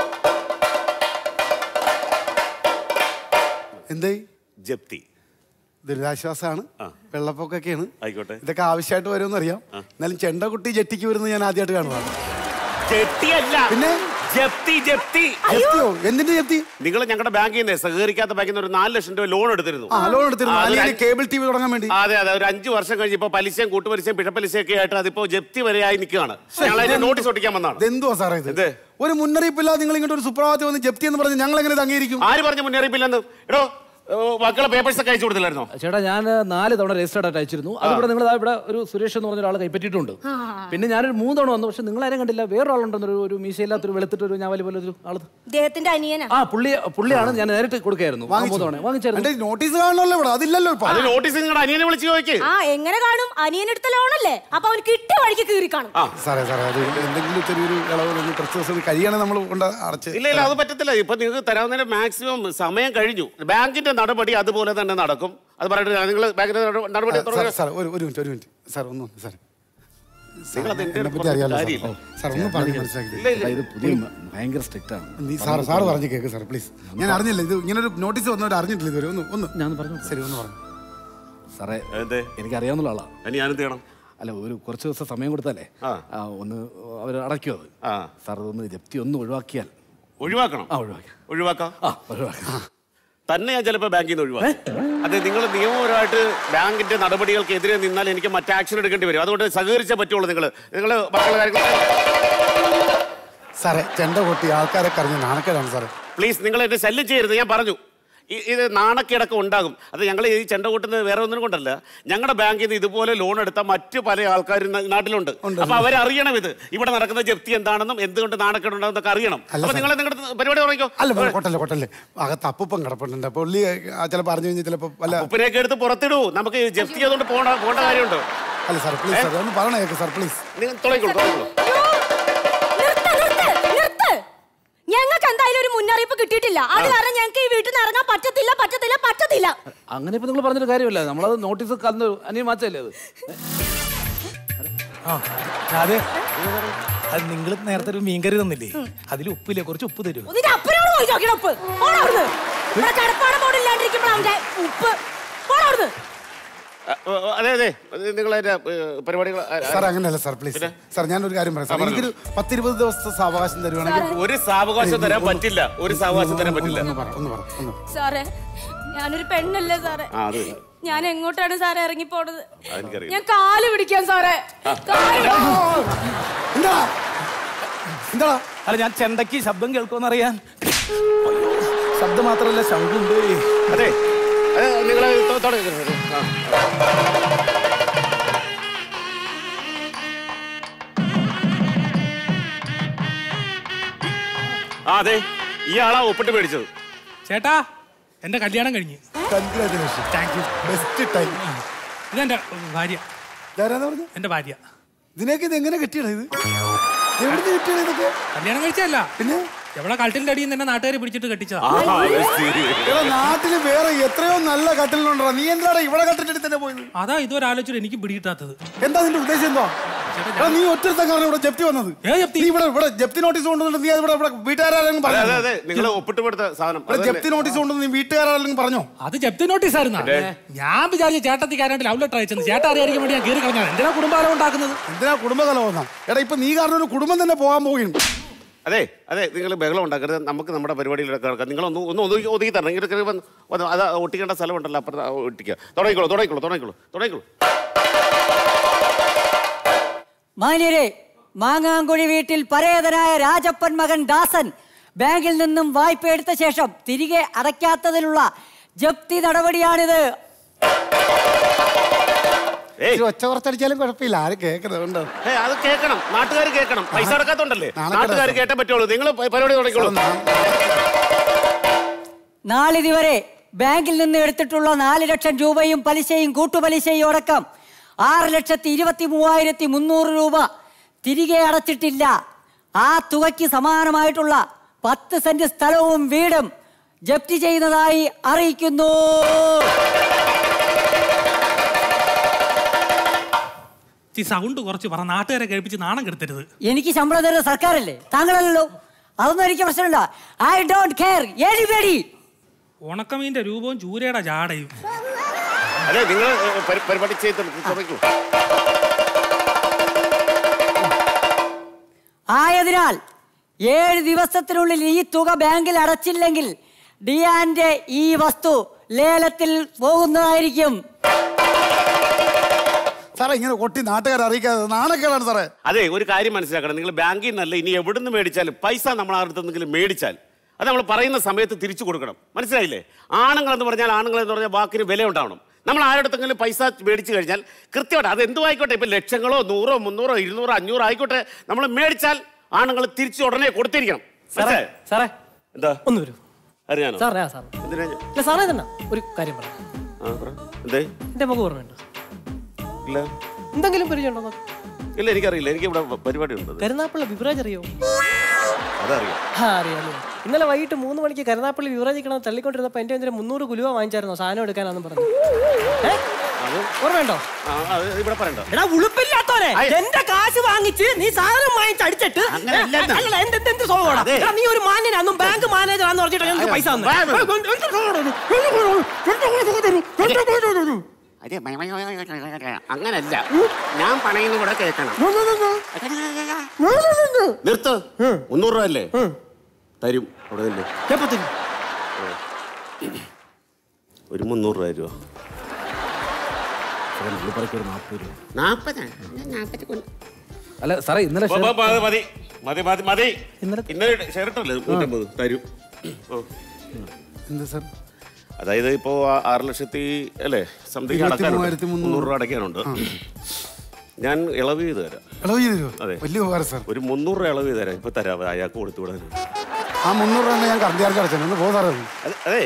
എന്തേ ജപ്തി ദുരിതാശ്വാസമാണ് വെള്ളപ്പൊക്കൊക്കെയാണ് ആയിക്കോട്ടെ ഇതൊക്കെ ആവശ്യമായിട്ട് വരുമെന്ന് അറിയാം എന്നാലും ചെണ്ടക്കുട്ടി ജെട്ടിക്ക് വരുന്നത് ഞാൻ ആദ്യമായിട്ട് കാണുന്നതാണ് ജപ്തിയല്ല പിന്നെ ജപ്തി ജപ്തി ജപ്തിയോ എന്തിന്റെ ജപ്തി നിങ്ങൾ ഞങ്ങളുടെ ബാങ്കിൽ നിന്ന് സഹകരിക്കാത്ത ബാങ്കിൽ നിന്ന് ഒരു നാല് ലക്ഷം രൂപ ലോൺ എടുത്തിരുന്നു ആ ലോൺ എടുത്തിരുന്നു ആ, അതൊരു അല്ലെങ്കിൽ കേബിൾ ടി വി തുടങ്ങാൻ വേണ്ടി അതെ അതെ ഒരു അഞ്ച് വർഷം കഴിഞ്ഞ് ഇപ്പൊ പലിശയും കൂട്ടുപലിശയും പിഴപ്പലിശയും ഒക്കെ ആയിട്ട് അതിപ്പോ ജപ്തി വരെയായി നിൽക്കുകയാണ് ഞങ്ങൾ അതിന്റെ നോട്ടീസ് ഒട്ടിക്കാൻ വന്നതാണ് ഇതെന്തുവാ സാറേ ഇത് ഒരു മുന്നറിയിപ്പില്ലാതെ നിങ്ങൾ ഇങ്ങോട്ട് ഒരു സുപ്രഭാതത്തിൽ വന്ന് ജപ്തി എന്ന് പറഞ്ഞ് ഞങ്ങൾ എങ്ങനെ ഇത് അംഗീകരിക്കും ആര് പറഞ്ഞു മുന്നറിയിപ്പില്ലെന്ന് എടോ ഏ, ബാക്കിയുള്ള പേപ്പേഴ്സ് ഒക്കെ അയച്ചു കൊടുത്തില്ലായിരുന്നോ ചേട്ടാ ഞാൻ നാല് തവണ രജിസ്റ്റർഡ് ആയിട്ട് അയച്ചിരുന്നു അതിവിടെ നിങ്ങൾ ഇവിടെ ഒരു സുരേഷ് എന്ന് പറഞ്ഞ ഒരാൾ കൈപ്പറ്റിയിട്ടുണ്ട് പിന്നെ ഞാനൊരു മൂന്ന് തവണ വന്നു പക്ഷെ നിങ്ങൾ ആരും കണ്ടില്ല വേറൊരാളുണ്ടെന്നൊരു ഒരു മീശയില്ലാത്തൊരു വെളുത്തിട്ടൊരു ഞാവലി പോലെ ഒരു ആള് ഇദ്ദേഹത്തിന്റെ അനിയനാ ആ പുള്ളി പുള്ളിയാണ് ഞാൻ നേരിട്ട് കൊടുക്കായിരുന്നു ആ മൂന്ന് തവണ വാങ്ങിച്ചായിരുന്നു നോട്ടീസ് കാണണമല്ലോ ഇവിടെ അതില്ലല്ലോ ഇപ്പൊ അത് നോട്ടീസ് നിങ്ങളുടെ അനിയനെ വിളിച്ച് ചോദിക്കേ ആ എങ്ങനെ കാണും അനിയനെടുത്ത ലോണല്ലേ അപ്പൊ അവൻ കിട്ടിയ വഴിക്ക് കീറി കാണും സാറേ സാറേ അത് എന്തെങ്കിലും ചെറിയൊരു ഇളവ് ഒന്ന് കുറച്ച് ദിവസം കഴിയണേ നമ്മൾ കൊണ്ട് അടച്ച് ഇല്ല ഇല്ല അത് പറ്റത്തില്ല ഇപ്പൊ നിങ്ങൾക്ക് തരാവുന്നതിന്റെ മാക്സിമം സമയം കഴിഞ്ഞു ബാങ്കിന്റെ നടപടി അതുപോലെ തന്നെ നടക്കും അത് പറഞ്ഞിട്ട് നിങ്ങൾ ബാങ്കിന്റെ നട- നടപടി സാർ തുടങ്ങുക. സാർ ഒരു ഒരു മിനിറ്റ് ഒരു മിനിറ്റ് സാർ ഒന്ന് വന്ന് സാർ നിങ്ങളത് എൻ്റെ എന്നെ പറ്റി പറഞ്ഞിട്ട് അറിയാലോ കാര്യമില്ല. സാർ. സാർ ഒന്ന് പറഞ്ഞ് മനസ്സിലാക്കി ഇല്ല, ഇല്ല. ഇത് പുതിയ ഭയങ്കര സ്ട്രിക്റ്റ് ആണ് നീ സാർ സാർ പറഞ്ഞു കേക്ക് സാർ പ്ലീസ് ഞാൻ അറിഞ്ഞില്ല ഇത് ഇങ്ങനെ ഒരു നോട്ടീസ് വന്നവർ അറിഞ്ഞിട്ടില്ല ഇതുവരെ ഒന്ന് ഒന്ന് ഞാൻ പറഞ്ഞു ശരി ഒന്ന് പറഞ്ഞു സാറേ എന്തേ എനിക്ക് അറിയാവുന്ന ആളാ ഇനി ഞാനെന്ത് ചെയ്യണം അല്ല ഒരു കുറച്ച് ദിവസം സമയം കൊടുത്താലേ ആ, ഒന്ന് അവർ അടയ്ക്കും അത് സാർ അതൊന്ന് ജപ്തി ഒന്ന് ഒഴിവാക്കിയാൽ ഒഴിവാക്കണം ആ ഒഴിവാക്കി ഒഴിവാക്കാം ആ ഒഴിവാക്കാം തന്നെ ഞാൻ ചിലപ്പോൾ ബാങ്കിൽ നിന്ന് ഒഴിവാക്കും അത് നിങ്ങൾ നിയമപരമായിട്ട് ബാങ്കിന്റെ നടപടികൾക്കെതിരെ നിന്നാൽ എനിക്ക് മറ്റു ആക്ഷൻ എടുക്കേണ്ടി വരും അതുകൊണ്ട് സഹകരിച്ചേ പറ്റുള്ളൂ നിങ്ങൾ നിങ്ങൾ ബാക്കിയുള്ള കാര്യങ്ങൾ സാറേ ചെണ്ട കൊട്ടി ആൾക്കാരെ കറിഞ്ഞ നാണക്കേടാണ് സാറേ പ്ലീസ് നിങ്ങൾ എന്നെ ശല്യം ചെയ്യരുത് ഞാൻ പറഞ്ഞു ഈ- ഇത് നാണക്കേടൊക്കെ ഉണ്ടാകും അത് ഞങ്ങൾ ഈ ചെണ്ട കൂട്ടുന്നത് വേറെ ഒന്നിനും കൊണ്ടല്ല ഞങ്ങളുടെ ബാങ്കിൽ നിന്ന് ഇതുപോലെ ലോൺ എടുത്ത മറ്റു പല ആൾക്കാരും ന- നാട്ടിലുണ്ട് അപ്പൊ അവരറിയണം ഇത് ഇവിടെ നടക്കുന്ന ജപ്തി എന്താണെന്നും എന്തുകൊണ്ട് നാണക്കേടുണ്ടാകുന്നൊക്കെ അറിയണം അല്ല അപ്പൊ സാർ. നിങ്ങൾ നിങ്ങളുടെ പരിപാടി തുടങ്ങിക്കോ അല്ല വേണ്ട, കൊട്ടല്ലേ കൊട്ടല്ലേ അകത്ത് അപ്പൂപ്പൻ കിടപ്പുണ്ട് പുള്ളി ചിലപ്പോൾ അറിഞ്ഞു കഴിഞ്ഞാൽ ചിലപ്പോൾ വല്ല ഉപ്പിനെയൊക്കെ എടുത്ത് പുറത്തിടൂ നമുക്ക് ഈ ജപ്തി ചെയ്തുകൊണ്ട് പോകേണ്ട പോകേണ്ട കാര്യമുണ്ട് അല്ല സാർ പ്ലീസ് സാർ ഒന്ന് പറഞ്ഞ കേക്ക് സാർ പ്ലീസ് നിങ്ങൾ തുടങ്ങിക്കോളൂ തുടങ്ങിക്കോളൂ നിർത്ത് ഞങ്ങൾക്ക് എന്തായാലും ഒരു മുന്നറിയിപ്പ് കിട്ടിയിട്ടില്ല അത് കാരണം ഞങ്ങൾക്ക് ഈ വീട്ടിൽ നിന്ന് ഇറങ്ങാൻ പറ്റത്തില്ല പറ്റത്തില്ല പറ്റത്തില്ല അങ്ങനെ ഇപ്പൊ നിങ്ങൾ പറഞ്ഞൊരു കാര്യമില്ല നമ്മളത് നോട്ടീസ് കന്ന് അനിയ മാറ്റല്ലേ അത് ആ അതെ അത് നിങ്ങൾ നേരത്തെ ഒരു മീൻകറി തന്നില്ലേ അതിൽ ഉപ്പില്ലേ കുറച്ച് ഉപ്പ് തരൂ ഇതിന്റെ അപ്പനോട് പോയി നോക്കണം ഉപ്പ് പോടാ അവിടുന്ന് ഇവിടെ കിടപ്പാടം ബോർഡ് ഇല്ലാണ്ടിരിക്കുമ്പോൾ അവന്റെ ഉപ്പ് പോടാ അവിടുന്ന് അതെ അതെ നിങ്ങൾ അതിന്റെ പരിപാടികൾ സാർ അങ്ങനെയല്ല സാർ പ്ലീസ് സാർ ഞാൻ ഒരു കാര്യം പറയാം സാർ എനിക്കൊരു പത്തിരുപത് ദിവസത്തെ സാവകാശം തരുവാണെങ്കിൽ ഒരു സാവകാശം തരാൻ പറ്റില്ല ഒരു സാവകാശം തരാൻ പറ്റില്ല ഒന്ന് പറ ഒന്ന് പറ ഒന്ന് സാറേ ഞാനൊരു പെണ്ണല്ലേ സാറേ ആ അത് ഞാൻ എങ്ങോട്ടാണ് സാറേ ഇറങ്ങിപ്പോണത് എനിക്കറിയാം ഞാൻ കാല് പിടിക്കാൻ സാറേ കാല് എന്താ എന്താ അല്ല ഞാൻ ചെണ്ടയ്ക്ക് ശബ്ദം കേൾക്കുമെന്ന് അറിയാൻ ശബ്ദം മാത്രമല്ല ശംഖുണ്ട് അതെ നിങ്ങൾ ആ അതെ ഈ ആളാ ഒപ്പിട്ട് മേടിച്ചത് ചേട്ടാ എന്റെ കല്യാണം കഴിഞ്ഞ് congratulation thank you best time ഇതെന്റെ ഭാര്യ ഇതാരാന്ന് പറഞ്ഞു എന്റെ ഭാര്യ ഇതിനൊക്കെ ഇത് എങ്ങനെ കിട്ടിയത് ഇത് എവിടുന്ന് കിട്ടിയത് ഇതൊക്കെ കല്യാണം കഴിച്ചല്ല പിന്നെ എവിടെ കട്ടിലിന്റെ അടിയിൽ നിന്ന് നാട്ടുകാർ പിടിച്ചിട്ട് കെട്ടിച്ചതാ എടാ നാട്ടില് വേറെ എത്രയോ നല്ല കട്ടിലുണ്ടോ നീ എന്താണ് ഇവിടെ കട്ടിലെടുത്ത് തന്നെ പോയത് അതാ ഇതുവരെ ആലോചിച്ചിട്ട് എനിക്ക് പിടികിട്ടാത്തത് എന്താ നിന്റെ ഉദ്ദേശം എന്താ എടാ, നീ ഒറ്റരുത്തക്കാരൻ ഇവിടെ ജപ്തി വന്നത് നീ ഇവിടെ ഇവിടെ ജപ്തി നോട്ടീസ് കൊണ്ടുവന്നിട്ട് നീ അത് ഇവിടെ ഇവിടെ വീട്ടുകാരെങ്കിലും അതെ അതെ പറഞ്ഞു അതെ നിങ്ങൾ ഒപ്പിട്ട് കൊടുത്ത സാധനം ഇവിടെ ജപ്തി നോട്ടീസ് കൊണ്ടുവന്ന് നീ വീട്ടുകാരെങ്കിലും പറഞ്ഞോ അത് ജപ്തി നോട്ടീസ് ആയിരുന്നാ ഞാൻ വിചാരിച്ച ചേട്ടത്തി കാരാണ്ട് ലവ് ലെറ്റർ അയച്ചെന്ന് ചേട്ടാ അറിയാൻ വേണ്ടി ഞാൻ കയറി കളഞ്ഞാണ് എന്തിനാ കുടുംബാലം ഉണ്ടാക്കുന്നത് എന്തിനാ കുടുംബകലമെന്നാ എടാ ഇപ്പൊ നീ കാരണം ഒരു കുടുംബം തന്നെ പോകാൻ പോവുകയുണ്ട് അതെ അതെ നിങ്ങൾ ബഹളം ഉണ്ടാക്കരുത് നമുക്ക് നമ്മുടെ പരിപാടിയിലൊക്കെ നടക്കാം നിങ്ങൾ ഒന്ന് ഒന്ന് ഒതുക്കി ഒതുക്കി തരണം ഇങ്ങനെ കയറി വന്ന് വന്ന് അത് ഒട്ടിക്കേണ്ട സ്ഥലമുണ്ടല്ലോ അപ്പുറത്ത് ആ ഒട്ടിക്കുക തുടങ്ങിക്കോളൂ തുടങ്ങിക്കോളൂ തുടങ്ങിക്കോളൂ തുടങ്ങിക്കോളൂ മാന്യരെ മാങ്ങാങ്കുഴി വീട്ടിൽ പരേതനായ രാജപ്പൻ മകൻ ദാസൻ ബാങ്കിൽ നിന്നും വായ്പ എടുത്ത ശേഷം തിരികെ അടയ്ക്കാത്തതിലുള്ള ജപ്തി നടപടിയാണിത് ഇച്ചിരി ഒച്ച കുറച്ചടിച്ചാലും കുഴപ്പമില്ല ആരും കേൾക്കരുത് ഉണ്ടോ ഏ അത് കേൾക്കണം നാട്ടുകാർ കേൾക്കണം പൈസ അടക്കാത്തോണ്ടല്ലേ നാണക്കേടാ. നാട്ടുകാർ കേട്ടേ പറ്റുള്ളൂ നിങ്ങൾ പരിപാടി തുടങ്ങിക്കോളൂ നാളിതുവരെ ബാങ്കിൽ നിന്ന് എടുത്തിട്ടുള്ള നാല് ലക്ഷം രൂപയും പലിശയും കൂട്ടുപലിശയും അടക്കം ആറ് ലക്ഷത്തി ഇരുപത്തി മൂവായിരത്തി മുന്നൂറ് രൂപ തിരികെ അടച്ചിട്ടില്ല ആ തുകയ്ക്ക് സമാനമായിട്ടുള്ള പത്ത് സെന്റ് സ്ഥലവും വീടും ജപ്തി ചെയ്യുന്നതായി അറിയിക്കുന്നു ഈ സൗണ്ട് കുറച്ച് പറ നാട്ടുകാരെ കേൾപ്പിച്ച് നാണം കെടുത്തരുത് എനിക്ക് ശമ്പളം തരുന്ന സർക്കാരല്ലേ താങ്കളല്ലല്ലോ അതൊന്നും എനിക്ക് പ്രശ്നമില്ല ഐ ഡോണ്ട് കെയർ എനിബഡി ഉണക്കമീന്റെ രൂപവും ചൂരയുടെ ജാടയും അതെ നിങ്ങൾ പരിപാടി ചെയ്ത് തുടങ്ങൂ ആയതിനാൽ ഏഴ് ദിവസത്തിനുള്ളിൽ ഈ തുക ബാങ്കിൽ അടച്ചില്ലെങ്കിൽ ഡിയാന്റെ ഈ വസ്തു ലേലത്തിൽ പോകുന്നതായിരിക്കും സാറേ ഇങ്ങനെ കൊട്ടി നാട്ടുകാരെ അറിയിക്കാതെ നാണക്കേടാണ് സാറേ അതെ ഒരു കാര്യം മനസ്സിലാക്കണം നിങ്ങൾ ബാങ്കിൽ നിന്നല്ല ഇനി എവിടുന്ന് മേടിച്ചാലും പൈസ നമ്മൾ ആരുടെ എന്തെങ്കിലും മേടിച്ചാൽ അത് നമ്മൾ പറയുന്ന സമയത്ത് തിരിച്ചു കൊടുക്കണം മനസ്സിലായില്ലേ ആണുങ്ങൾ എന്ന് പറഞ്ഞാൽ ആണുങ്ങൾ എന്ന് പറഞ്ഞാൽ വാക്കിന് വില ഉണ്ടാവണം നമ്മൾ ആരുടെങ്കിലും പൈസ മേടിച്ചു കഴിഞ്ഞാൽ കൃത്യമായിട്ട് അത് എന്തും ആയിക്കോട്ടെ ഇപ്പം ലക്ഷങ്ങളോ നൂറോ മുന്നൂറോ ഇരുന്നൂറോ അഞ്ഞൂറോ ആയിക്കോട്ടെ നമ്മൾ മേടിച്ചാൽ ആണുങ്ങൾ തിരിച്ചു ഉടനെ കൊടുത്തിരിക്കണം സാറേ സാറേ എന്താ ഒന്ന് വരൂ അറിയാനോ സാറേ ആ സാർ എന്തിനാ ഇല്ല സാറേ തന്നെ ഒരു കാര്യം പറയാം ആ, പറ. എന്തേ എന്റെ മുഖം ഓർമ്മയുണ്ടോ ഇല്ല എന്തെങ്കിലും പരിചയമുണ്ടോ ഇല്ല എനിക്കറിയില്ല എനിക്ക് ഇവിടെ പരിപാടി ഉണ്ട് കരുനാപ്പള്ളി ബിവറേജ് അറിയോ അതറിയാം ആ അറിയാലോ ഇന്നലെ വൈകിട്ട് മൂന്ന് മണിക്ക് കരുനാപ്പള്ളി ബിവറേജ് കിടന്ന് തള്ളിക്കൊണ്ടിരുന്നപ്പോൾ എന്റെ എന്തിനാ മുന്നൂറ് കുലുവ വാങ്ങിച്ചായിരുന്നോ സാധനം എടുക്കാനാന്ന് പറഞ്ഞു ഏ? ഓർമ്മയുണ്ടോ ആ, അത് ഇവിടെ പറയണ്ട എടാ ഉളുപ്പില്ലാത്തോരെ എന്റെ കാശ് വാങ്ങിച്ച് നീ സാധനം വാങ്ങിച്ച് അടിച്ചിട്ട് അങ്ങനെയല്ല. ഏ, അല്ലല്ല, എന്ത് എന്ത് എന്ത് സ്വഭാവമാടാ? അതെ. എടാ, നീ ഒരു മാന്യനാന്നും ബാങ്ക് മാനേജറാന്ന് പറഞ്ഞിട്ട് എനിക്ക് പൈസ തന്നെ വാ, വാ. അതെ, മയ, മയ, മയ, മയ, മയ, മയ. അങ്ങനല്ല ഞാൻ പണയുന്ന കൂടെ കേൾക്കണം നിർത്ത് മുന്നൂറ് രൂപ അല്ലേ തരും അവിടെ നില്ലേ ഒരു മുന്നൂറ് രൂപ രൂപ നാപ്പത് അല്ല സാറേ ഇന്നലെ മതി മതി മതി മതി മതി ഇന്നലെ ഷെയറിട്ടല്ലേ നൂറ്റമ്പത് തരും ആ. എന്താ സാർ അതായത് ഇപ്പോ ആ- ആറ് ലക്ഷത്തി അല്ലേ സംതിങ് ഇരുപത്തി അടക്കാനുണ്ട് മൂവായിരത്തി മുന്നൂറ്. മുന്നൂറ് രൂപ അടയ്ക്കാനുണ്ട് ഞാൻ ഇളവ് ചെയ്ത് തരാം ഇളവ് ചെയ്ത് തരുമോ അതെ വലിയ ഉപകാരം സാർ ഒരു മുന്നൂറ് രൂപ ഇളവ് ചെയ്ത് തരാം ഇപ്പൊ തരാം അയാൾക്ക് കൊടുത്തു വിടാൻ ആ മുന്നൂറ് രൂപ ഞാൻ കറണ്ടിയാർക്ക് അടച്ചു ഒന്ന് പോ സാറേ ഒന്ന്. അതെ അതെ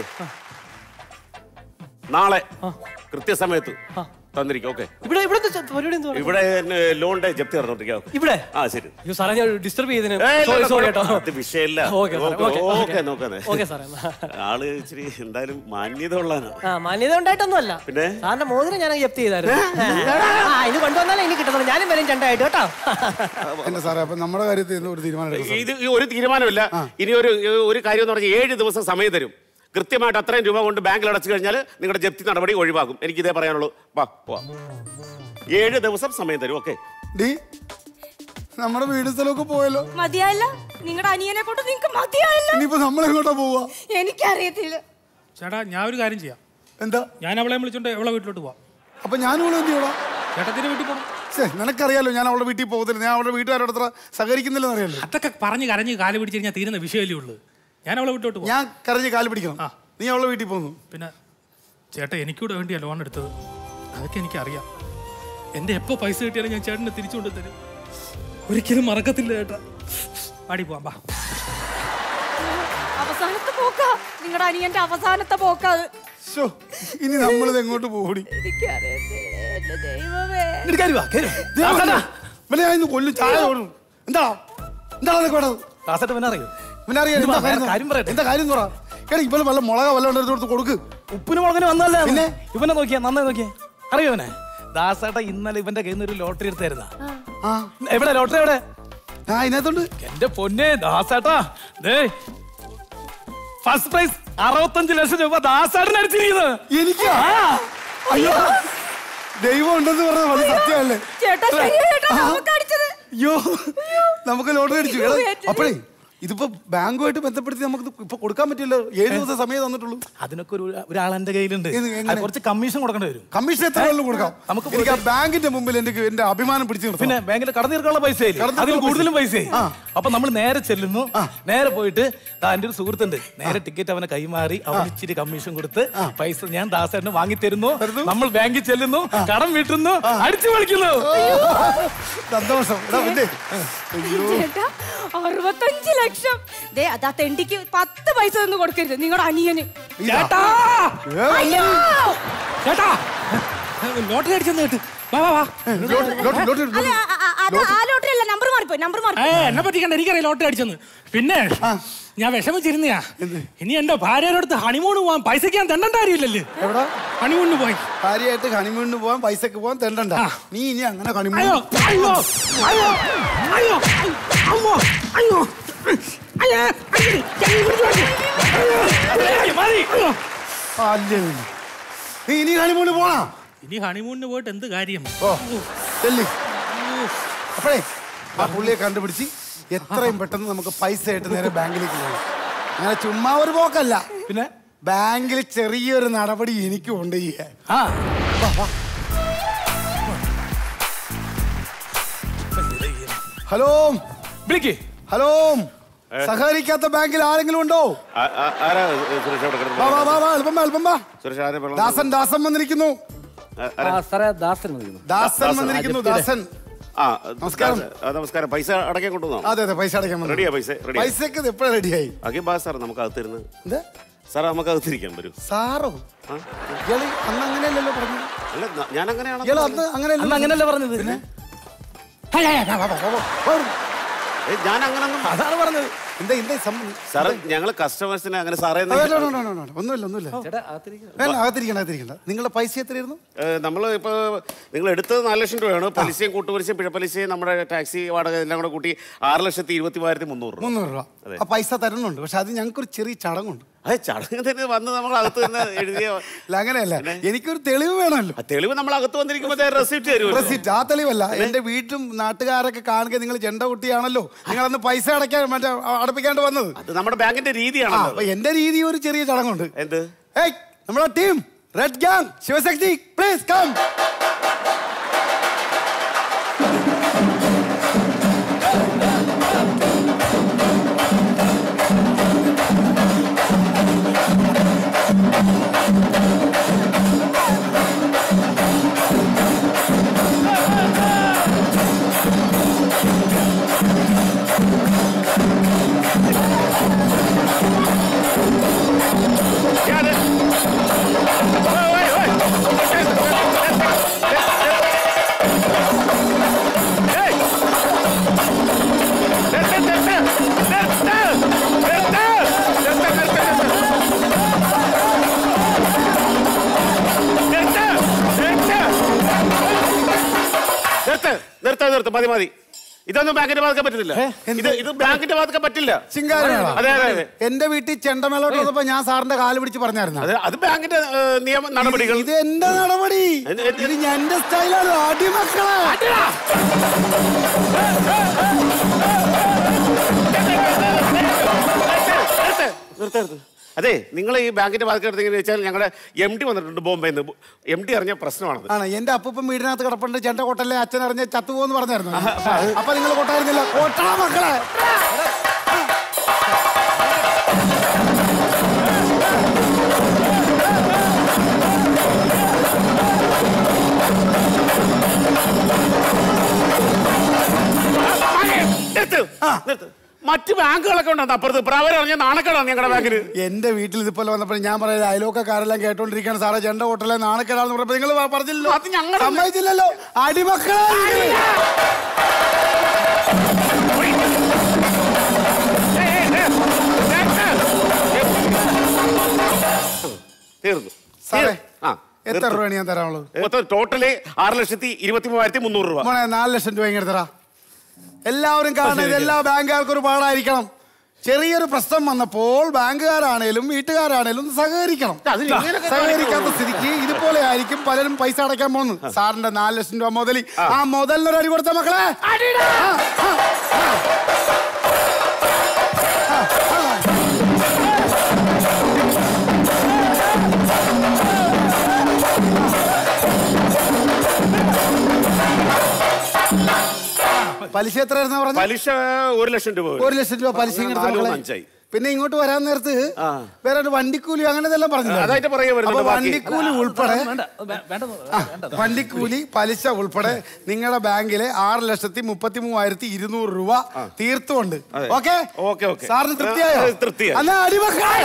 നാളെ കൃത്യസമയത്ത് തന്നിരിക്കും ഓക്കെ ഇവിടെ ഇവിടെ എന്താ പരിപാടി എന്തുവാ ഇവിടെ ലോണിന്റെ ജപ്തി നടന്നോണ്ടിരിക്കാം ഇവിടെ ആ ശരി അയ്യോ സാറേ ഞാൻ ഡിസ്റ്റർബ് ചെയ്തതിന് ഏയ് സോറി ഇല്ല, സോറി ഇല്ല, കേട്ടോ അത് വിഷയമില്ല ഓക്കെ സാറേ ഓക്കെ ഓക്കെ നോക്കാതെ ഓക്കെ സാറേ എന്നാ. ആള് ഇച്ചിരി എന്തായാലും മാന്യത ഉള്ളതാണ് ആ മാന്യത ഉണ്ടായിട്ടൊന്നുമല്ല പിന്നെ സാറിന്റെ മോതിരം ഞാൻ ജപ്തി ചെയ്തായിരുന്നു ആ ഇത് കൊണ്ടുവന്നാലേ എനിക്ക് കിട്ടുന്നത് ഞാനും വരും രണ്ടായിട്ട് കേട്ടോ എന്റെ സാറേ അപ്പൊ നമ്മുടെ കാര്യത്തിൽ എന്തോ ഒരു തീരുമാനം എടുക്കാം സാർ. ഇത് ഈ ഒരു തീരുമാനമില്ല ഇനി ഒരു ഒരു കാര്യം എന്ന് പറഞ്ഞാൽ ഏഴ് ദിവസം സമയം തരും കൃത്യമായിട്ട് അത്രയും രൂപ കൊണ്ട് ബാങ്കിൽ അടച്ചു കഴിഞ്ഞാൽ നിങ്ങളുടെ ജപ്തി നടപടി ഒഴിവാകും എനിക്ക് ഇതേ പറയാനുള്ളൂ വാ പോവാം ഏഴ് ദിവസം സമയം തരും ഓക്കെ ഡി നമ്മുടെ വീട് സ്ഥലമൊക്കെ പോയല്ലോ മതിയായില്ല നിങ്ങളുടെ അനിയനെ കൊണ്ട് നിങ്ങക്ക് മതിയായില്ല ഇനിയിപ്പോ നമ്മളെങ്ങോട്ടാ പോവാ എനിക്കറിയത്തില്ല ചേട്ടാ ഞാൻ ഒരു കാര്യം ചെയ്യാം എന്താ ഞാൻ അവളെ വിളിച്ചോണ്ട് അവളെ വീട്ടിലോട്ട് പോവാം അപ്പൊ ഞാനും ഇവിടെ എന്ത് ചെയ്യണം ചേട്ടത്തിന്റെ വീട്ടിൽ പോകണം ഛേ, നിനക്കറിയാലോ ഞാൻ അവളുടെ വീട്ടിൽ പോകത്തില്ല ഞാൻ അവളുടെ വീട്ടുകാരോട് അത്ര സഹകരിക്കുന്നില്ലെന്ന് അറിയാലോ അതൊക്കെ പറഞ്ഞ് കരഞ്ഞ് കാല് പിടിച്ച് കഴിഞ്ഞാൽ തീരുന്ന വിഷയമല്ലേ ഉള്ളൂ ഞാൻ അവളെ വീട്ടിലോട്ട് പോവാം ഞാൻ കരഞ്ഞ് കാല് പിടിക്കണം നീ അവളുടെ വീട്ടിൽ പോകുന്നു പിന്നെ ചേട്ടാ എനിക്കൂടെ വേണ്ടിയാ ലോൺ എടുത്തത് അതൊക്കെ എനിക്കറിയാം എൻ്റെ എപ്പോൾ പൈസ കിട്ടിയാലും ഞാൻ ചേട്ടനെ തിരിച്ചു കൊണ്ട് തരും ഒരിക്കലും മറക്കത്തില്ല ചേട്ടാ പാടി പോവാം ബാ അവസാനത്തെ പോക്കാ നിങ്ങളുടെ അനിയന്റെ അവസാനത്തെ പോക്കാ അത് ശ്ശോ, ഇനി നമ്മളിത് എങ്ങോട്ട് പോടി എനിക്കറിയത്തില്ല എന്റെ ദൈവമേ ഇവനെ ഞാൻ ഇന്ന് കൊല്ലും ചായ ഓടും എന്താ എന്താ നിനക്ക് വേണ്ടത് ദാസേട്ടൻ പിന്നെ അറിയോ ഇവനെ അറിയാം ഇത് എന്താ വേറെ കാര്യം കാര്യം പറയട്ടെ. എന്താ കാര്യം എന്ന് പറ കേട്ടോ ഇവള് വല്ല മുളക വല്ല എടുത്ത് കൊടുത്ത് കൊടുക്ക് ഉപ്പിന് മുളകിന് വന്നല്ലേ പിന്നെ? ഇവനെ നോക്കിയാ നന്നായി നോക്കിയേ അറിയോ ഇവനെ ദാസേട്ട ഇന്നലെ ഇവന്റെ കയ്യിൽ നിന്ന് ഒരു ലോട്ടറി എടുത്തായിരുന്ന എവിടെ ലോട്ടറി എവിടെ ആ ഇതിനകത്തോണ്ട് എന്റെ പൊന്നെ ദാസേട്ടാ ദേ ഫസ്റ്റ് പ്രൈസ് അറുപത്തഞ്ച് ലക്ഷം രൂപ ദാസേട്ടൻ അടിച്ചിരിക്കുന്നത് എനിക്ക് അയ്യോ ദൈവം ഉണ്ടെന്ന് പറഞ്ഞത് വളരെ സത്യമല്ലേ ചേട്ടാ ശരിയാ ചേട്ടാ നമുക്ക് അടിച്ചത് അയ്യോ നമുക്ക് ലോട്ടറി അടിച്ചു എടാ, ഏറ്റവും അപ്പഴേ ഇതിപ്പോ ബാങ്കുമായിട്ട് ബന്ധപ്പെടുത്തി നമുക്ക് ഇത് ഇപ്പൊ കൊടുക്കാൻ പറ്റില്ല ഏഴ് ദിവസം സമയം തന്നിട്ടുള്ളൂ അതിനൊക്കെ ഒരു ഒരാൾ എന്റെ കയ്യിലുണ്ട് ഇത് എങ്ങനെ? അത് കുറച്ച് കമ്മീഷൻ കൊടുക്കേണ്ടി വരും കമ്മീഷൻ എത്ര വേണമെങ്കിലും കൊടുക്കാം നമുക്ക് എനിക്ക് ആ ബാങ്കിന്റെ മുമ്പിൽ എനിക്ക് എന്റെ അഭിമാനം പിടിച്ചു നിർത്തണം. പിന്നെ ബാങ്കിൽ കടന്നു തീർക്കാനുള്ള പൈസ കടന്നു അതിൽ തീർക്കാനുള്ള കൂടുതലും പൈസ. പൈസ അപ്പൊ നമ്മൾ നേരെ ചെല്ലുന്നു നേരെ പോയിട്ട് ദാ എന്റെ ഒരു സുഹൃത്തുണ്ട് നേരെ ടിക്കറ്റ് അവനെ കൈമാറി അവൻ ഇച്ചിരി കമ്മീഷൻ കൊടുത്ത് പൈസ ഞാൻ ദാസേട്ടന് വാങ്ങി തരുന്നു നമ്മൾ ബാങ്കിൽ ചെല്ലുന്നു കടം വീട്ടുന്നു അടിച്ചു വിളിക്കുന്നു സന്തോഷം എടാ, പിന്നെ. ചേട്ടാ അറുപത്തഞ്ച് ലക്ഷം ദേ അതാ തെണ്ടിക്ക് പത്ത് പൈസ ഒന്നും കൊടുക്കരുത് നിങ്ങളുടെ അനിയന് ചേട്ടാ അയ്യോ ചേട്ടാ ലോട്ടറി അടിച്ചെന്ന് കേട്ട് വാ വാ വാ അല്ല ആ- ആ- അത് ആ ലോട്ടറി അല്ല നമ്പർ മാറിപ്പോയി നമ്പർ ഏ മാറി എന്നെ പറ്റിക്കണ്ട എനിക്കറിയാം ലോട്ടറി അടിച്ചെന്ന് പിന്നെ ഞാൻ വിഷമിച്ചിരുന്നയാ ഇനി എന്റെ ഭാര്യയുടെ അടുത്ത് ഹണിമൂണ് പോവാൻ പൈസക്ക് ഞാൻ തെണ്ടണ്ട കാര്യമില്ലല്ലേ എവിടാ ഹണിമൂണിന് പോയി ഭാര്യയായിട്ട് ഹണിമൂണിന് പോവാൻ പൈസക്ക് പോവാൻ തെണ്ടണ്ട നീ ഇനി അങ്ങനെ ഹണിമൂൺ അയ്യോ അയ്യോ അയ്യോ അയ്യോ അമ്മോ അയ്യോ അയ്യോ അയ്യോ മതി അല്ലേ നീ ഇനി ഹണിമൂണ് പോണാ ഇനി ഹണിമൂണിന് പോയിട്ട് എന്ത് കാര്യം ഓ ചെല്ലി അപ്പോഴേ ആ പുള്ളിയെ കണ്ടുപിടിച്ച് എത്രയും പെട്ടെന്ന് നമുക്ക് പൈസ ആയിട്ട് നേരെ ബാങ്കിലേക്ക് പോകണം അങ്ങനെ ചുമ്മാ ഒരു പോക്കല്ല പിന്നെ ബാങ്കിൽ ചെറിയൊരു നടപടി എനിക്കും ഉണ്ട് ഈ ആ ഹലോ വിളിക്ക് ഹലോ സഹകരിക്കാത്ത ബാങ്കിൽ ആരെങ്കിലും ഉണ്ടോ ആ- ആ- ആരാ സുരേഷ് അവിടെ കിടന്ന് വാ വാ വാ വാ എളുപ്പം വാ എളുപ്പം വാ സുരേഷ് ആരെ വെള്ളം ദാസൻ ദാസൻ വന്നിരിക്കുന്നു സാറേ ദാസൻ വന്നിരിക്കുന്നു ദാസൻ വന്നിരിക്കുന്നു ദാസൻ ആ നമസ്കാരം. ആ, നമസ്കാരം പൈസ അടയ്ക്കാൻ കൊണ്ടുവന്നോ അതെ അതെ പൈസ അടയ്ക്കാൻ വന്നു. റെഡിയാ പൈസ റെഡി പൈസക്ക് എപ്പോഴാണ് റെഡിയായി ആക്കി ബാ സാർ നമുക്ക് അകത്തിരുന്ന് എന്താ സാർ നമുക്ക് അകത്തിരിക്കാൻ വരും സാറോ ഇയാള് അന്ന് അങ്ങനെയല്ലല്ലോ പറഞ്ഞത് അല്ല ന- ഞാൻ അങ്ങനെയാണ് ഇയാള് അന്ന് അങ്ങനെയല്ലല്ലോ അന്ന് അങ്ങനെയല്ല പറഞ്ഞത് പിന്നെ ഞാൻ അങ്ങനെ അതാണ് പറഞ്ഞത് എന്താ എന്താ സംഭവം സാർ ഞങ്ങൾ കസ്റ്റമേഴ്സിനെ അങ്ങനെ സാറേ അതെ, അതെ, അതെ, അതെ, അതെ. ഒന്നുമില്ല ഒന്നുമില്ല വേണ്ട അകത്തിരിക്കണ്ട അകത്തിരിക്കണ്ട നിങ്ങളുടെ പൈസ എത്രയായിരുന്നു നമ്മൾ ഇപ്പോൾ നിങ്ങൾ എടുത്തത് നാല് ലക്ഷം രൂപയാണ് പലിശയും കൂട്ടുപലിശയും പിഴപ്പലിശയും നമ്മുടെ ടാക്സി വാടക എല്ലാം കൂടെ കൂട്ടി ആറ് ലക്ഷത്തി ഇരുപത്തി മൂവായിരത്തി മുന്നൂറ് രൂപ മുന്നൂറ് രൂപ അതെ. ആ പൈസ തരുന്നുണ്ട് പക്ഷെ അത് ഞങ്ങൾക്ക് ഒരു ചെറിയ ചടങ്ങുണ്ട് അതെ ചടങ്ങ് തന്നെ വന്ന് നമ്മൾ അകത്ത് തന്നെ എഴുതിയ അല്ല അങ്ങനെയല്ല എനിക്കൊരു തെളിവ് വേണമല്ലോ ആ തെളിവ് നമ്മൾ അകത്ത് വന്നിരിക്കുമ്പോൾ റെസിപ്റ്റ് തരുമല്ലോ റെസിപ്റ്റ് ആ തെളിവല്ല എന്റെ വീട്ടും നാട്ടുകാരൊക്കെ കാണുക നിങ്ങൾ ജെണ്ട കുട്ടിയാണല്ലോ നിങ്ങൾ അന്ന് പൈസ അടയ്ക്കാൻ മറ്റേ അടപ്പിക്കാണ്ട് വന്നത് അത് നമ്മുടെ ബാങ്കിന്റെ ആ, രീതിയാണല്ലോ അപ്പൊ എന്റെ രീതി ഒരു ചെറിയ ചടങ്ങുണ്ട് എന്ത് ഏയ് നമ്മുടെ team red gang Shivashakti please come നിർത്ത് നിർത്ത നിർത്ത് മതി മതി ഇതൊന്നും ബാങ്കിന്റെ ബാധിക്കാൻ പറ്റത്തില്ല ഇത് ഇത് ബാങ്കിന്റെ ബാധിക്കാൻ പറ്റില്ല ചിങ്കാരമേള അതെ അതെ അതെ എന്റെ വീട്ടിൽ ചെണ്ടമേളോട്ട് വന്നപ്പോ ഞാൻ സാറിന്റെ കാല് പിടിച്ച് പറഞ്ഞായിരുന്നു അത് അത് ബാങ്കിന്റെ ഏ, നിയമ നടപടികൾ ഇത് എന്റെ നടപടി ഇത് ഞാൻ എന്റെ സ്റ്റൈലാണ് അടിമക്കളെ നിർത്ത്, നിർത്ത്, നിർത്ത്. അതെ നിങ്ങൾ ഈ ബാങ്കിന്റെ ബാധിക്കെടുത്തെങ്കിൽ വെച്ചാൽ ഞങ്ങളുടെ എം ഡി വന്നിട്ടുണ്ട് ബോംബെയിൽ നിന്ന് എം ഡി അറിഞ്ഞ പ്രശ്നമാണത് ആണ് എന്റെ അപ്പൂപ്പൻ വീടിനകത്ത് കിടപ്പുണ്ട് ചെണ്ട കൊട്ടല്ലേ അച്ഛൻ അറിഞ്ഞ ചത്തുപോന്ന് പറഞ്ഞായിരുന്നു അപ്പൊ നിങ്ങൾ കൊട്ടായിരുന്നില്ല കൊട്ടണ മക്കളെ നിർത്ത്, നിർത്ത്. മറ്റ് ബാങ്കുകളൊക്കെ ഉണ്ടോ അപ്പുറത്ത് പ്രാവരം അറിഞ്ഞ നാണക്കേടാണ് ഞങ്ങളുടെ ബാങ്കിന് എന്റെ വീട്ടിൽ ഇതുപോലെ വന്നപ്പോൾ ഞാൻ പറയുന്നത് അയലോക്കാരെല്ലാം കേട്ടോണ്ടിരിക്കുകയാണ് സാറേ ചെണ്ട കൊട്ടല്ലേ നാണക്കേടാന്ന് പറഞ്ഞപ്പോ നിങ്ങൾ പറഞ്ഞില്ലല്ലോ അത് ഞങ്ങളുടെ സമ്മതിച്ചില്ലല്ലോ അടിമക്കളെ നിങ്ങള്. തീർന്നു സാറേ ആ എത്ര രൂപയാണ് ഞാൻ തരാനുള്ളത് മൊത്തം ടോട്ടല് ആറ് ലക്ഷത്തി ഇരുപത്തി മൂവായിരത്തി മുന്നൂറ് രൂപ മോനെ നാല് ലക്ഷം രൂപ ഇങ്ങനെ തരാ എല്ലാവരും കാണുന്നത് ഇത് എല്ലാ ബാങ്കുകാർക്കും ഒരു പാടായിരിക്കണം ചെറിയൊരു പ്രശ്നം വന്നപ്പോൾ ബാങ്കുകാരാണേലും വീട്ടുകാരാണേലും ഒന്ന് സഹകരിക്കണം ഇങ്ങനെയൊക്കെ സഹകരിക്കാത്ത സ്ഥിതിക്ക് ഇതുപോലെ ആയിരിക്കും പലരും പൈസ അടയ്ക്കാൻ പോകുന്നത് സാറിന്റെ നാല് ലക്ഷം രൂപ മുതൽ ആ മുതലിനൊരു അടി കൊടുത്ത മക്കളെ ആ, ആ, ആ. പലിശ എത്രയായിരുന്നു പറഞ്ഞത് പലിശ ഒരു ലക്ഷം രൂപ വരും. ഒരു ലക്ഷം രൂപ പലിശ ഇങ്ങോട്ട് നാല് മക്കളെ. ഒന്ന് അഞ്ചായി പിന്നെ ഇങ്ങോട്ട് വരാൻ നേരത്ത് വേറെ ഒരു വണ്ടിക്കൂലി അങ്ങനെ ഇതെല്ലാം പറഞ്ഞു അതായിട്ട് പറയാ വരുന്നുണ്ട് ബാക്കി. വണ്ടിക്കൂലി ഉൾപ്പെടെ വേണ്ട വേ- വേണ്ട ആ, വണ്ടിക്കൂലി പലിശ ഉൾപ്പെടെ നിങ്ങളുടെ ബാങ്കിലെ ആറ് ലക്ഷത്തി മുപ്പത്തി മൂവായിരത്തി ഇരുന്നൂറ് രൂപ തീർത്തുകൊണ്ട് അതെ. Okay okay, okay. സാറിന് തൃപ്തിയായോ ആ, തൃപ്തിയായി. എന്നാ അടിമക്കളെ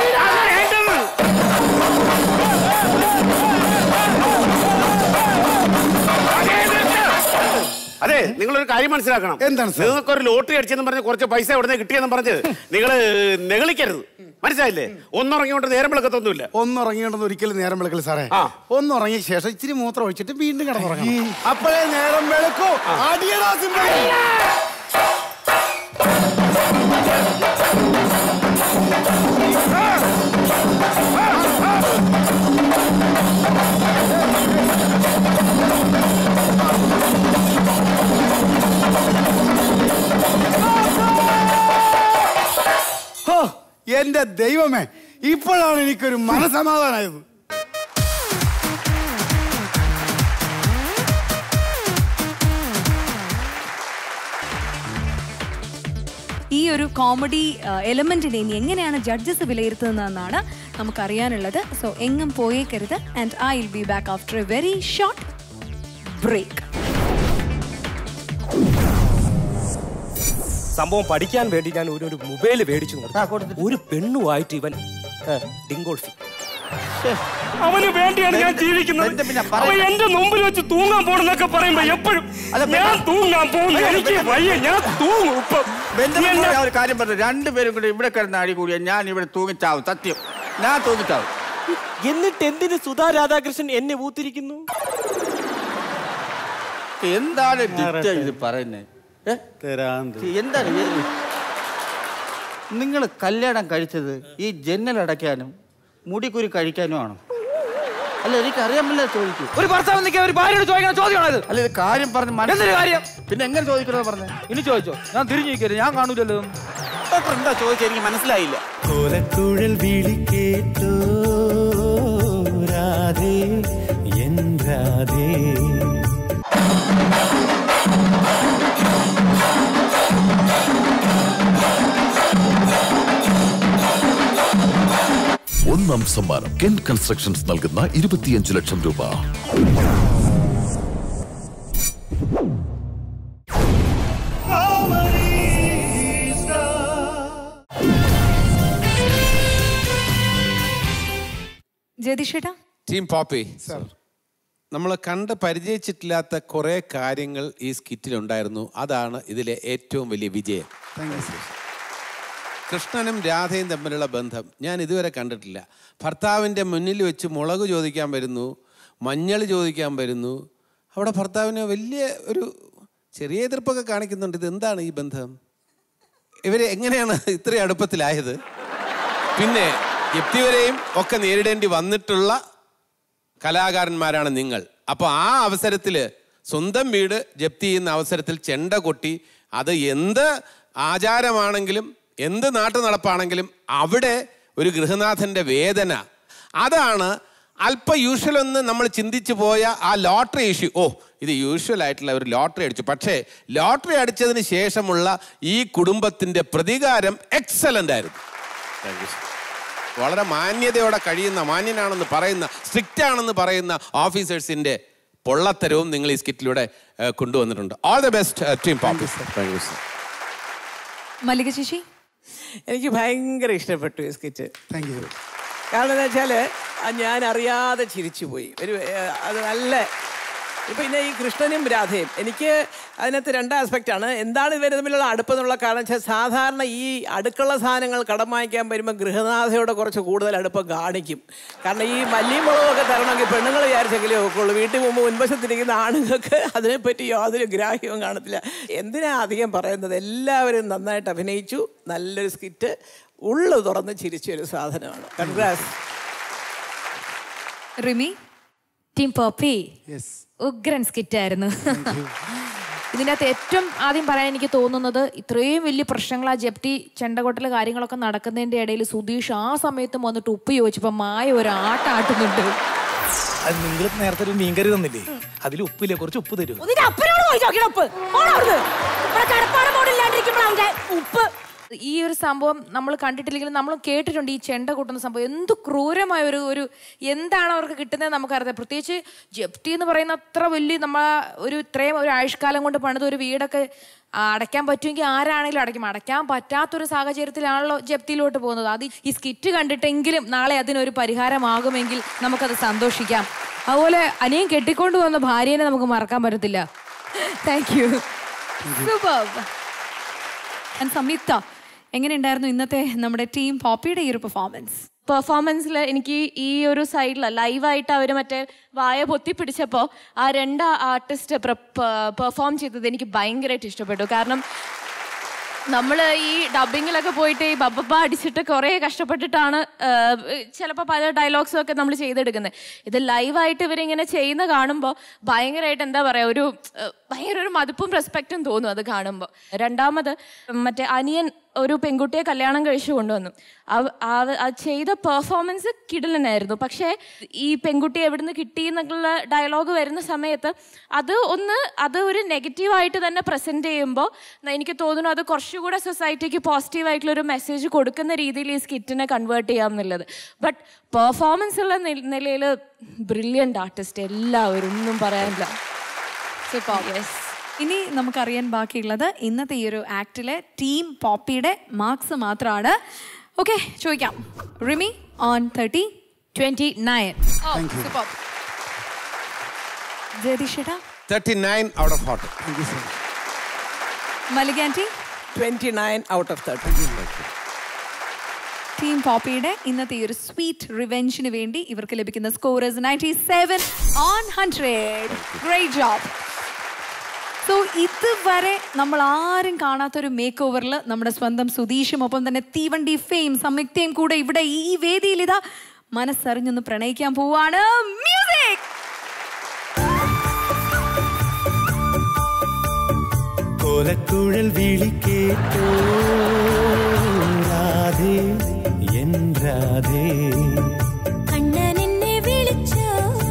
അതെ നിങ്ങളൊരു കാര്യം മനസ്സിലാക്കണം എന്താണ് സാർ? നിങ്ങൾക്ക് ഒരു ലോട്ടറി അടിച്ചെന്ന് പറഞ്ഞ് കുറച്ച് പൈസ എവിടെ കിട്ടിയെന്ന് പറഞ്ഞ് നിങ്ങൾ നെകളിക്കരുത് മനസ്സിലായില്ലേ ഒന്നുറങ്ങിയോണ്ട് നേരം വിളക്കത്തൊന്നുമില്ല ഒന്നുറങ്ങിയോണ്ടെന്ന് ഒരിക്കലും നേരം വെളുക്കല് സാറേ ആ. ഒന്നുറങ്ങിയ ശേഷം ഇച്ചിരി മൂത്രം ഒഴിച്ചിട്ട് വീണ്ടും കിടന്നുറങ്ങണം അപ്പോഴേ നേരം വെളുക്കൂ അടിയടാ സിംഹം. എന്റെ ദൈവമേ ഇപ്പോഴാണ് എനിക്കൊരു മനസമാധാനമായത് ഈ ഒരു കോമഡി എലമെന്റിനെ ഇനി എങ്ങനെയാണ് ജഡ്ജസ് വിലയിരുത്തുന്നതെന്നാണ് നമുക്കറിയാനുള്ളത് സോ എങ്ങും പോയേക്കരുത് and I will be back after a very short break സംഭവം പഠിക്കാൻ വേണ്ടി ഞാൻ ഒരു ഒരു മൊബൈൽ മേടിച്ചു കൊടുത്തു. ഒരു പെണ്ണുമായിട്ട് ഇവൻ ഡിങ്കോൾഫി അവന് വേണ്ടിയാണ് ഞാൻ ജീവിക്കുന്നത് അവൻ എന്റെ മുമ്പിൽ വെച്ച് തൂങ്ങാൻ പോണെന്നൊക്കെ പറയുമ്പോ എപ്പോഴും ഞാൻ തൂങ്ങാൻ പോകുന്നു എനിക്ക് വയ്യ ഞാൻ തൂങ്ങും ഇപ്പൊ ബെഞ്ചമിൻ എന്നെ- ഞാൻ ഒരു കാര്യം പറഞ്ഞു രണ്ടുപേരും കൂടി ഇവിടെ കിടന്ന് അടി കൂടിയ ഞാൻ ഇവിടെ തൂങ്ങിച്ചാവും സത്യം ഞാൻ തൂങ്ങിച്ചാവും എന്നിട്ട് എന്തിന് സുധാ രാധാകൃഷ്ണൻ എന്നെ ഊത്തിരിക്കുന്നു എന്താണ് ഡിറ്റ ഇത് പറയുന്നത് എന്താണ് നിങ്ങൾ കല്യാണം കഴിച്ചത് ഈ ജന്നൽ അടയ്ക്കാനും മുടിക്കുരി കഴിക്കാനും ആണോ അല്ല എനിക്ക് അറിയാൻ പറ്റില്ല ചോദിക്കൂ ഒരു ഭർത്താവ് നിൽക്കാൻ ഒരു ഭാര്യയോട് ചോദിക്കുന്ന ചോദ്യമാണത് അല്ല ഇത് കാര്യം പറഞ്ഞ് മനസ്സി- എന്തൊരു കാര്യം പിന്നെ എങ്ങനെ ചോദിക്കണമെന്ന് പറഞ്ഞേ ഇനി ചോദിച്ചോ ഞാൻ തിരിഞ്ഞു നിൽക്കരുത് ഞാൻ കാണൂലല്ലോ എന്താ ചോദിച്ചത് എനിക്ക് മനസ്സിലായില്ല കോലക്കുഴൽ വിളി കേട്ടോ രാധേ എൻ രാധേ ഒന്നാം സമ്മാനം കെൻ കൺസ്ട്രക്ഷൻസ് നൽകുന്ന ഇരുപത്തിയഞ്ച് ലക്ഷം രൂപ ജയതിഷേട്ടാ ടീം പോപ്പി നമ്മൾ കണ്ട് പരിചയിച്ചിട്ടില്ലാത്ത കുറേ കാര്യങ്ങൾ ഈ സ്കിറ്റിലുണ്ടായിരുന്നു അതാണ് ഇതിലെ ഏറ്റവും വലിയ വിജയം കൃഷ്ണനും രാധയും തമ്മിലുള്ള ബന്ധം ഞാൻ ഇതുവരെ കണ്ടിട്ടില്ല ഭർത്താവിൻ്റെ മുന്നിൽ വെച്ച് മുളക് ചോദിക്കാൻ വരുന്നു മഞ്ഞൾ ചോദിക്കാൻ വരുന്നു അവിടെ ഭർത്താവിന് വലിയ ഒരു ചെറിയ എതിർപ്പൊക്കെ കാണിക്കുന്നുണ്ട് ഇത് എന്താണ് ഈ ബന്ധം ഇവർ എങ്ങനെയാണ് ഇത്രയും അടുപ്പത്തിലായത് പിന്നെ ജപ്തിവരെയും ഒക്കെ നേരിടേണ്ടി വന്നിട്ടുള്ള കലാകാരന്മാരാണ് നിങ്ങൾ അപ്പോൾ ആ അവസരത്തിൽ സ്വന്തം വീട് ജപ്തി ചെയ്യുന്ന അവസരത്തിൽ ചെണ്ട കൊട്ടി അത് എന്ത് ആചാരമാണെങ്കിലും എന്ത് നാട്ടു നടപ്പാണെങ്കിലും അവിടെ ഒരു ഗൃഹനാഥൻ്റെ വേദന അതാണ് അല്പ യൂഷ്വൽ ഒന്ന് നമ്മൾ ചിന്തിച്ചു പോയ ആ ലോട്ടറി ഇഷ്യൂ ഓ ഇത് യൂഷ്വൽ ആയിട്ടുള്ള ഒരു ലോട്ടറി അടിച്ചു പക്ഷേ ലോട്ടറി അടിച്ചതിന് ശേഷമുള്ള ഈ കുടുംബത്തിൻ്റെ പ്രതികാരം എക്സലൻ്റ് ആയിരുന്നു താങ്ക് യു വളരെ മാന്യതയോടെ കഴിയുന്ന മാന്യനാണെന്ന് പറയുന്ന സ്ട്രിക്റ്റ് ആണെന്ന് പറയുന്ന ഓഫീസേഴ്സിന്റെ പൊള്ളത്തരവും നിങ്ങൾ ഈ സ്കിറ്റിലൂടെ ഏഹ്, കൊണ്ടുവന്നിട്ടുണ്ട് all the best team officer thank you sir Mallika ചേച്ചി എനിക്ക് ഭയങ്കര ഇഷ്ടപ്പെട്ടു ഈ സ്കിറ്റ് താങ്ക് യു കാരണം എന്താ വെച്ചാല് ആ ഞാൻ അറിയാതെ ചിരിച്ചുപോയി ഒരു ഏഹ്, അത് നല്ല ഇപ്പൊ പിന്നെ ഈ കൃഷ്ണനും രാധയും എനിക്ക് അതിനകത്ത് രണ്ട് ആസ്പെക്റ്റ് ആണ് എന്താണ് ഇവർ തമ്മിലുള്ള അടുപ്പം എന്നുള്ള കാരണം വെച്ചാൽ സാധാരണ ഈ അടുക്കള സാധനങ്ങൾ കടം വാങ്ങിക്കാൻ വരുമ്പോൾ ഗൃഹനാഥയോട് കുറച്ച് കൂടുതൽ അടുപ്പം കാണിക്കും കാരണം ഈ മല്ലിയും മുളകൊക്കെ തരണമെങ്കിൽ പെണ്ണുങ്ങൾ വിചാരിച്ചെങ്കിലേ ഒക്കെ ഉള്ളൂ വീട്ടിൽ മുമ്പ് മുൻവശത്തിരിക്കുന്ന ആണുങ്ങൾക്ക് അതിനെപ്പറ്റി യാതൊരു ഗ്രാഹ്യവും കാണത്തില്ല എന്തിനാ അധികം പറയുന്നത് എല്ലാവരും നന്നായിട്ട് അഭിനയിച്ചു നല്ലൊരു സ്കിറ്റ് ഉള്ളു തുറന്ന് ചിരിച്ച ഒരു സാധനമാണ് കൺഗ്രാസ് റിമി ടീം പോപ്പി ഉഗ്രൻ സ്കിറ്റായിരുന്നു ഇതിൻ്റെ അകത്ത് ഏറ്റവും ആദ്യം പറയാൻ എനിക്ക് തോന്നുന്നത് ഇത്രയും വലിയ പ്രശ്നങ്ങൾ ആ ജപ്തി ചെണ്ടകൊട്ടൽ കാര്യങ്ങളൊക്കെ നടക്കുന്നതിൻ്റെ ഇടയിൽ സുധീഷ് ആ സമയത്തും വന്നിട്ട് ഉപ്പ് ചോദിച്ചപ്പോൾ മായ ഒരു ആട്ടം ആട്ടുന്നുണ്ട് അത് നിങ്ങൾ നേരത്തെ ഒരു മീൻകറി തന്നില്ലേ അതിൽ ഉപ്പില്ലേ കുറച്ച് ഉപ്പ് തരൂ നിന്റെ അപ്പനോട് പോയി ചോദിക്കണം ഉപ്പ് പോടാ അവിടുന്ന് ഇവിടെ കിടപ്പാടം പോടില്ലാണ്ടിരിക്കുമ്പോൾ അവന്റെ ഉപ്പ് ഈ ഒരു സംഭവം നമ്മൾ കണ്ടിട്ടില്ലെങ്കിലും നമ്മൾ കേട്ടിട്ടുണ്ട് ഈ ചെണ്ട കൂട്ടുന്ന സംഭവം എന്ത് ക്രൂരമായ ഒരു ഒരു എന്താണ് അവർക്ക് കിട്ടുന്നത് നമുക്കറിയാം പ്രത്യേകിച്ച് ജപ്തി എന്ന് പറയുന്ന അത്ര വലിയ നമ്മൾ ഒരു ഇത്രയും ഒരു ആയുഷ്കാലം കൊണ്ട് പണിത ഒരു വീടൊക്കെ ആ, അടയ്ക്കാൻ പറ്റുമെങ്കിൽ ആരാണെങ്കിലും അടയ്ക്കും അടയ്ക്കാൻ പറ്റാത്തൊരു സാഹചര്യത്തിലാണല്ലോ ജപ്തിയിലോട്ട് പോകുന്നത് അത് ഈ സ്കിറ്റ് കണ്ടിട്ടെങ്കിലും നാളെ അതിനൊരു പരിഹാരമാകുമെങ്കിൽ നമുക്കത് സന്തോഷിക്കാം അതുപോലെ അനിയൻ കെട്ടിക്കൊണ്ട് വന്ന ഭാര്യേനെ നമുക്ക് മറക്കാൻ പറ്റത്തില്ല താങ്ക് യു സൂപ്പർ ആൻഡ് സംയുക്ത എങ്ങനെയുണ്ടായിരുന്നു ഇന്നത്തെ നമ്മുടെ ടീം പോപ്പിയുടെ ഈ ഒരു പെർഫോമൻസ് പെർഫോമൻസിൽ എനിക്ക് ഈ ഒരു സൈഡിൽ ലൈവായിട്ട് അവർ മറ്റേ വായ പൊത്തി പിടിച്ചപ്പോൾ ആ രണ്ട് ആർട്ടിസ്റ്റ് പെർഫോം ചെയ്തത് എനിക്ക് ഭയങ്കരമായിട്ട് ഇഷ്ടപ്പെട്ടു കാരണം നമ്മൾ ഈ ഡബിങ്ങിലൊക്കെ പോയിട്ട് ഈ ബബ്ബ അടിച്ചിട്ട് കുറേ കഷ്ടപ്പെട്ടിട്ടാണ് ചിലപ്പോൾ പല ഡയലോഗ്സും ഒക്കെ നമ്മൾ ചെയ്തെടുക്കുന്നത് ഇത് ലൈവായിട്ട് ഇവരിങ്ങനെ ചെയ്യുന്ന കാണുമ്പോൾ ഭയങ്കരമായിട്ട് എന്താ പറയുക ഒരു ഏഹ്, ഭയങ്കര ഒരു മതിപ്പും റെസ്പെക്റ്റും തോന്നും അത് കാണുമ്പോൾ രണ്ടാമത് മറ്റേ അനിയൻ ഒരു പെൺകുട്ടിയെ കല്യാണം കഴിച്ചു കൊണ്ടുവന്നു അവ- അവ- അത് ചെയ്ത പെർഫോമൻസ് കിടലനായിരുന്നു പക്ഷേ ഈ പെൺകുട്ടി എവിടുന്ന് കിട്ടി എന്നുള്ള ഡയലോഗ് വരുന്ന സമയത്ത് അത് ഒന്ന് അത് ഒരു നെഗറ്റീവായിട്ട് തന്നെ പ്രസൻറ്റ് ചെയ്യുമ്പോൾ എനിക്ക് തോന്നുന്നു അത് കുറച്ചുകൂടെ സൊസൈറ്റിക്ക് പോസിറ്റീവായിട്ടുള്ള ഒരു മെസ്സേജ് കൊടുക്കുന്ന രീതിയിൽ ഈ സ്കിറ്റിനെ കൺവേർട്ട് ചെയ്യാം എന്നുള്ളത് ബട്ട് പെർഫോമൻസ് ഉള്ള നിലയിൽ ബ്രില്യൻ്റ് ആർട്ടിസ്റ്റ് എല്ലാവരും ഒന്നും പറയാനില്ല സൂപ്പർ ഇനി നമുക്കറിയാൻ ബാക്കിയുള്ളത് ഇന്നത്തെ ഈ ഒരു ആക്ടിലെ ടീം പോപ്പിയുടെ മാർക്സ് മാത്രമാണ് ഓക്കെ ചോദിക്കാം Rimi on thirty twenty nine super ജയതീഷേട്ടാ thirty nine out of forty Mallika aunty twenty nine out of thirty team പോപ്പിയുടെ ഇന്നത്തെ ഈ ഒരു സ്വീറ്റ് റിവെഞ്ചിന് വേണ്ടി ഇവർക്ക് ലഭിക്കുന്ന scorers ninety seven on hundred great job so ഇതുവരെ നമ്മൾ ആരും കാണാത്തൊരു മേക്ക് ഓവറിൽ നമ്മുടെ സ്വന്തം സുധീഷും ഒപ്പം തന്നെ തീവണ്ടി ഫെയിം സംയുക്തയും കൂടെ ഇവിടെ ഈ വേദിയിൽ ഇതാ മനസ്സറിഞ്ഞൊന്ന് പ്രണയിക്കാൻ പോവാണ് മ്യൂസിക് കോലക്കുഴൽ വിളി കേട്ടോ രാധേ എൻ രാധേ കണ്ണൻ എന്നെ വിളിച്ചോ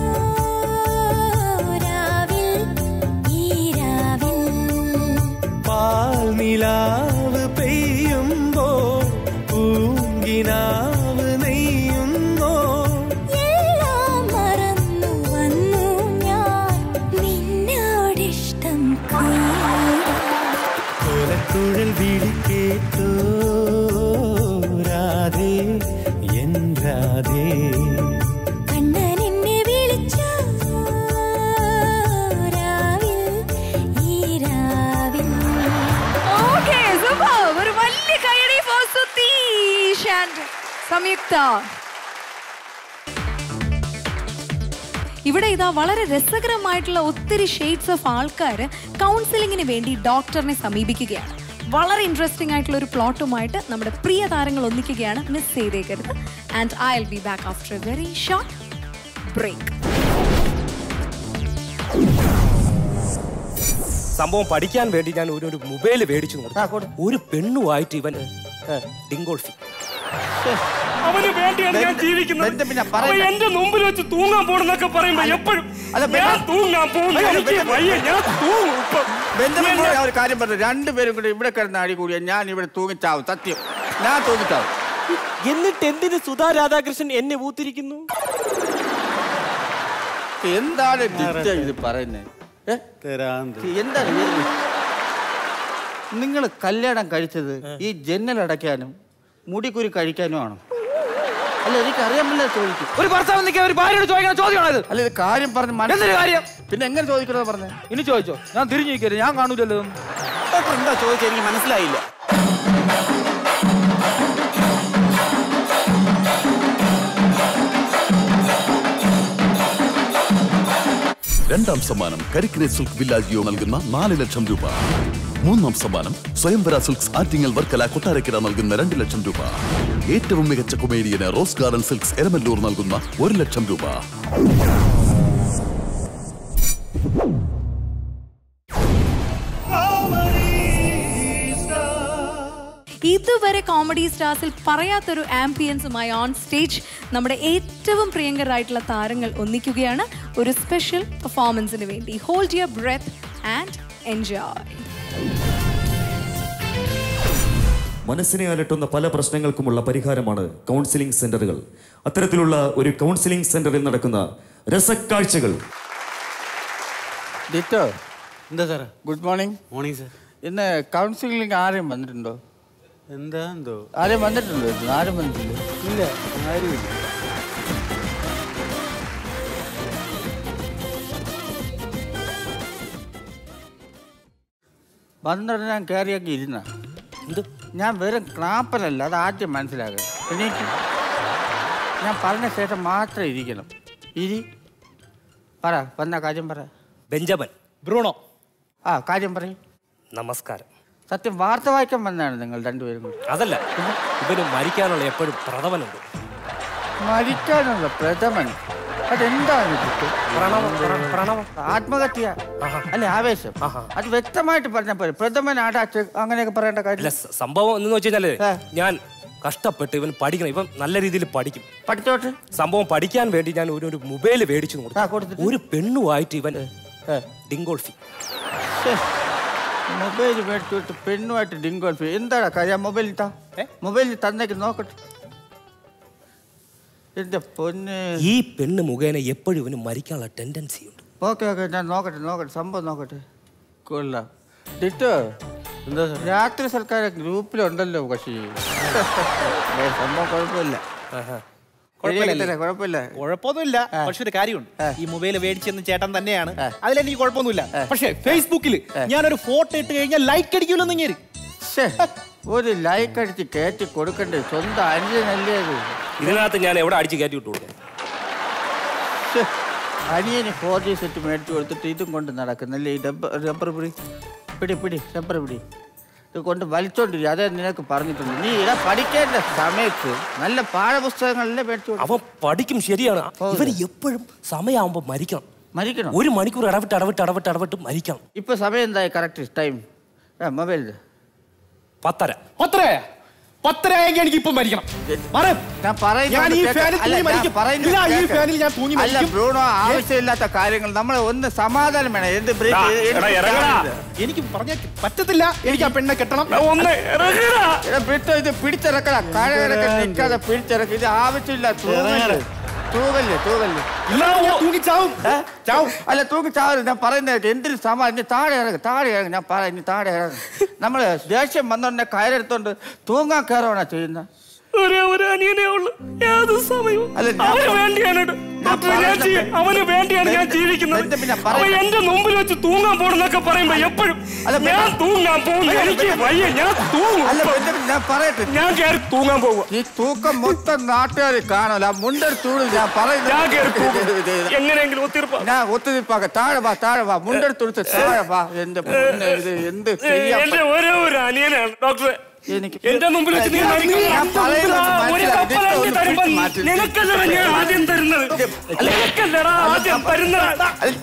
രാവിൽ ഈ രാവിൽ പാൽ നിലാവ് പെയ്യുമ്പോ പൂങ്കിനാവ് നെയ്യുന്നോ എല്ലാം മറന്നു വന്നു ഞാൻ നിന്നോടിഷ്ടം കോലക്കുഴൽ വിളി കേട്ടോ രാധേ എൻ രാധേ കണ്ണൻ എന്നെ വിളിച്ചോ രാവിൽ ഈ രാവിൽ ഓക്കേ സൂപ്പർ ഒരു വലിയ കൈയടി ഫോർ സുതീഷ് ആൻഡ് സംയുക്ത ഇവിടെ ഇതാ വളരെ രസകരമായിട്ടുള്ള ഒത്തിരി ഷെയ്ഡ്സ് ഓഫ് ആൾക്കാർ കൗൺസിലിങ്ങിന് വേണ്ടി ഡോക്ടറിനെ സമീപിക്കുകയാണ് വളരെ ഇൻട്രസ്റ്റിംഗ് ആയിട്ടുള്ള ഒരു പ്ലോട്ടുമായിട്ട് നമ്മുടെ പ്രിയ താരങ്ങൾ ഒന്നിക്കുകയാണ് മിസ് ചെയ്തേക്കരുത് and I will be back after a very short break സംഭവം പഠിക്കാൻ വേണ്ടി ഞാൻ ഒരു ഒരു മൊബൈൽ മേടിച്ചു കൊടുത്തു ഒരു പെണ്ണുമായിട്ട് ഇവൻ ഡിങ്കോൾഫി അവന് വേണ്ടിയാണ് ഞാൻ ജീവിക്കുന്നത് അവൻ എന്റെ മുമ്പിൽ വെച്ച് തൂങ്ങാൻ പോണെന്നൊക്കെ പറയുമ്പോ എപ്പോഴും ഞാൻ തൂങ്ങാൻ പോകുന്നു എനിക്ക് വയ്യ ഞാൻ തൂങ്ങും ഇപ്പൊ ബെഞ്ചമിൻ ബ്രോ, ഞാൻ ഒരു കാര്യം പറഞ്ഞു രണ്ടുപേരും കൂടി ഇവിടെ കിടന്ന് അടി കൂടിയ ഞാൻ ഇവിടെ തൂങ്ങിച്ചാവും സത്യം ഞാൻ തൂങ്ങിച്ചാവും എന്നിട്ട് എന്തിന് സുധാ രാധാകൃഷ്ണൻ എന്നെ ഊത്തിരിക്കുന്നു എന്താണ് ഡിറ്റ ഇത് പറയുന്നത് എന്താണ് നിങ്ങൾ കല്യാണം കഴിച്ചത് ഈ ജന്നൽ അടയ്ക്കാനും മുടിക്കുരി കഴിക്കാനും ആണോ അല്ല എനിക്ക് അറിയാൻ പറ്റില്ല ചോദിക്കും ഒരു ഭർത്താവ് നിൽക്കാൻ ഒരു ഭാര്യയോട് ചോദിക്കുന്ന ചോദ്യമാണോ ഇത് അല്ല ഇത് കാര്യം പറഞ്ഞ് മനസ്സിലായി. എന്തൊരു കാര്യം പിന്നെ എങ്ങനെ ചോദിക്കണമെന്ന് പറഞ്ഞേ ഇനി ചോദിച്ചോ ഞാൻ തിരിഞ്ഞു നിൽക്കരുത് ഞാൻ കാണൂലല്ലോ ഇതൊന്നും. എന്താ ചോദിച്ചത് എനിക്ക് മനസ്സിലായില്ല രണ്ടാം സമ്മാനം കരിക്കിനെ സിൽക്ക് വില്ലാജിയോ നൽകുന്ന നാല് ലക്ഷം രൂപ മൂന്നാം സമ്മാനം സ്വയംവര സിൽക്സ് ആറ്റിങ്ങൽ വർക്കല കൊട്ടാരക്കര നൽകുന്ന രണ്ട് ലക്ഷം രൂപ ഏറ്റവും മികച്ച കൊമേഡിയന് റോസ് ഗാർഡൻ സിൽക്സ് എരമല്ലൂർ നൽകുന്ന ഒരു ലക്ഷം രൂപ ഇതുവരെ കോമഡി സ്റ്റാർസിൽ പറയാത്തൊരു ആംബിയൻസുമായി ഓൺ സ്റ്റേജ് നമ്മുടെ ഏറ്റവും പ്രിയങ്കരായിട്ടുള്ള താരങ്ങൾ ഒന്നിക്കുകയാണ് ഒരു സ്പെഷ്യൽ പെർഫോമൻസിന് വേണ്ടി hold your breath and enjoy മനസ്സിനെ അലട്ടുന്ന പല പ്രശ്നങ്ങൾക്കുമുള്ള പരിഹാരമാണ് കൗൺസിലിംഗ് സെന്ററുകൾ അത്തരത്തിലുള്ള ഒരു കൗൺസിലിംഗ് സെന്ററിൽ നടക്കുന്ന രസക്കാഴ്ചകൾ ഡിറ്റോ എന്താ സാറേ ഗുഡ് മോർണിംഗ് മോർണിംഗ് സാർ ഇന്ന് കൗൺസിലിംഗ് ആരെയും വന്നിട്ടുണ്ടോ എന്താ എന്തോ ആരെയും വന്നിട്ടുണ്ടോ ഇന്ന്? ആരും വന്നിട്ടില്ല ഇല്ല ആരുമില്ല വന്നിട്ട് ഞാൻ കയറിയൊക്കെ ഇരുന്ന എന്ത് ഞാൻ വെറും ക്ലാപ്പലല്ല അത് ആദ്യം മനസ്സിലാക്കുക എനിക്ക് ഞാൻ പറഞ്ഞ ശേഷം മാത്രം ഇരിക്കണം ഇരി പറ വന്ന കാര്യം പറ ബെഞ്ചമിൻ ബ്രൂണോ ആ കാര്യം പറയും നമസ്കാരം സത്യം വാർത്ത വായിക്കാൻ വന്നതാണ് നിങ്ങൾ രണ്ടുപേരും കൂടി അതല്ല ഇവന് മരിക്കാനുള്ള എപ്പോഴും പ്രഥമനുണ്ട് മരിക്കാനുള്ള പ്രഥമൻ അതെന്താണ് ഇത്? പ്രണവം, പ്രണ- പ്രണവം. ആത്മഹത്യ അല്ലെ ആവേശം അത് വ്യക്തമായിട്ട് പറഞ്ഞാൽ പോലെ പ്രഥമൻ ആടാച്ച് അങ്ങനെയൊക്കെ പറയേണ്ട അല്ല കാര്യം സ- സംഭവം എന്ന് വെച്ച് കഴിഞ്ഞാല് ഞാൻ കഷ്ടപ്പെട്ട് ഇവൻ പഠിക്കണം ഇവൻ നല്ല രീതിയിൽ പഠിക്കും പഠിച്ചോട്ടെ സംഭവം പഠിക്കാൻ വേണ്ടി ഞാൻ ഒരു ഒരു മൊബൈൽ മേടിച്ചു കൊടുത്തു ഒരു പെണ്ണുമായിട്ട് ഇവൻ ഡിങ്കോൾഫി മൊബൈൽ മേടിച്ചിട്ട് പെണ്ണുമായിട്ട് ഡിങ്കോൾഫി എന്താടാ കാര്യം മൊബൈലിൽ താ മൊബൈലിൽ തന്നേക്ക് നോക്കട്ടെ എന്റെ പൊന്ന് ഈ പെണ്ണ് മുഖേന എപ്പോഴും ഇവന് മരിക്കാനുള്ള ടെൻഡൻസി ഉണ്ട് ഓക്കെ ഓക്കെ ഞാൻ നോക്കട്ടെ നോക്കട്ടെ സംഭവം നോക്കട്ടെ കൊള്ളാം ഡിറ്റോ എന്താ രാത്രി സർക്കാർ ഗ്രൂപ്പിലുണ്ടല്ലോ കക്ഷി ഏ, സംഭവം കുഴപ്പമില്ല ശരിയാക്കി കുഴപ്പമില്ല കുഴപ്പമൊന്നുമില്ല പക്ഷെ ഒരു കാര്യമുണ്ട് ഈ മൊബൈൽ മേടിച്ചെന്ന് ചേട്ടൻ തന്നെയാണ് അതിലെനിക്ക് കുഴപ്പമൊന്നുമില്ല പക്ഷെ ഫേസ്ബുക്കിൽ ഞാനൊരു ഫോട്ടോ ഇട്ട് കഴിഞ്ഞാൽ ലൈക്ക് അടിക്കൂലോ നിങ്ങേര് ശ്ശേ, ഒരു ലൈക്ക് അടിച്ച് കയറ്റി കൊടുക്കണ്ടേ സ്വന്തം അനുജനല്ലേ അത് ഇതിനകത്ത് ഞാൻ എവിടെ അടിച്ച് കയറ്റി വിട്ടു കൊടുക്കാം ശ്ശേ, അനിയന് ഫോർ ജി സെറ്റ് മേടിച്ചു കൊടുത്തിട്ട് ഇതും കൊണ്ട് നടക്കുന്നല്ലേ ഈ ഡബ്ബർ റബ്ബർ പിടി പിടി പിടി റബ്ബർ പിടി ഇത് കൊണ്ട് വലിച്ചോണ്ടിരിക്കും അതേ നിനക്ക് പറഞ്ഞിട്ടുണ്ട് നീ ഇട പഠിക്കേണ്ട സമയത്ത് നല്ല പാഠപുസ്തകങ്ങളല്ലേ മേടിച്ചു കൊടുക്കും. അവൻ പഠിക്കും ശരിയാണ് ഇവന് എപ്പോഴും സമയമാകുമ്പോ മരിക്കണം മരിക്കണം ഒരു മണിക്കൂർ ഇടവിട്ട് ഇടവിട്ട് ഇടവിട്ട് ഇടവിട്ട് മരിക്കണം ഇപ്പൊ സമയം എന്തായി കറക്റ്റ് ടൈം മൊബൈൽ പത്തര പത്തരയാ പത്തരയായെങ്കിൽ എനിക്ക് ഇപ്പം മരിക്കണം മാറ്. ഞാൻ പറയുന്നത് ഞാൻ ഈ കേക്ക്. ഫാനിൽ അല്ല, തൂങ്ങി ഞാൻ മരിക്കും. പറയുന്നത് ഇല്ല, ഈ കേക്ക്. ഫാനിൽ ഞാൻ തൂങ്ങി അല്ല മരിക്കും. ബ്രൂണോ ആവശ്യമില്ലാത്ത കാര്യങ്ങൾ നമ്മൾ ഒന്ന് സമാധാനം വേണം എന്ത് ബ്രേക്ക് എടാ, എന്ത് ഇറങ്ങടാ. കാര്യമില്ല. എനിക്ക് പറഞ്ഞ പറ്റത്തില്ല എനിക്ക് ആ പെണ്ണെ കെട്ടണം എടാ, ബ്രിട്ടോ ഇത് പിടിച്ചിറക്കടാ താഴെ കിടക്കാൻ നിൽക്കാതെ പിടിച്ചിറക്കി ഇത് ആവശ്യമില്ല തൂവല്ലേ തൂവല്ലേ തൂവല്ലേ അല്ല തൂങ്ങി ചാവരുത് ഞാൻ പറയുന്നത് എന്തിന് സമാ ഇനി താഴെ ഇറങ്ങ് താഴെ ഇറങ്ങ് ഞാൻ പറയാം ഇനി താഴെ ഇറങ്ങ് നമ്മള് ദേഷ്യം വന്നോണ്ട് കയറെടുത്തോണ്ട് തൂങ്ങാൻ കയറുവാണോ ചെയ്യുന്നത് ഒരേ ഒരു അനിയനേ ഉള്ളു ഏത് സമയവും അല്ല, ഞാൻ അവന് പറ- വേണ്ടിയാണ് ഡോക്ടറെ ഞാൻ ചെയ്യ- അവന് വേണ്ടിയാണ് ഞാൻ ജീവിക്കുന്നത് അവൻ എന്റെ മുമ്പിൽ വെച്ച് തൂങ്ങാൻ പോണെന്നൊക്കെ പറയുമ്പോ എപ്പോഴും ഞാൻ തൂങ്ങാൻ പോകും എനിക്ക് വയ്യ ഞാൻ തൂങ്ങും അല്ല ബെഞ്ചമിൻ, ഞാൻ പറയട്ടെ ഞാൻ കയറി തൂങ്ങാൻ പോകും ഈ തൂക്കം മൊത്തം നാട്ടുകാർ കാണല മുണ്ടെടുത്തൂട് ഞാൻ ഞാൻ കയറി തൂങ്ങും പറയുന്നത് എങ്ങനെയെങ്കിലും ഒത്തിരിപ്പാ ഞാൻ ഒത്തുതീർപ്പാക്ക താഴെ വാ താഴെ വാ മുണ്ടെടുത്തുടുത്ത് താഴെ വാ എന്റെ പൊന്നെ, ഇത് എന്ത് ചെയ്യാൻ എന്റെ ഒരേ ഒരു അനിയനാണ് ഡോക്ടറെ എനിക്ക് എന്റെ മുമ്പിൽ വെച്ച് നീ മരിക്കണം. ഞാൻ പറയുന്നത് ഒരു മനസ്സിലായി. കപ്പലണ്ടി ഇതൊന്ന് തരുമ്പോ പിടിച്ച് മാറ്റ്. നിനക്കല്ലടാ ഞാൻ ആദ്യം തരുന്നത് നിനക്കല്ലടാ ആദ്യം തരുന്നത്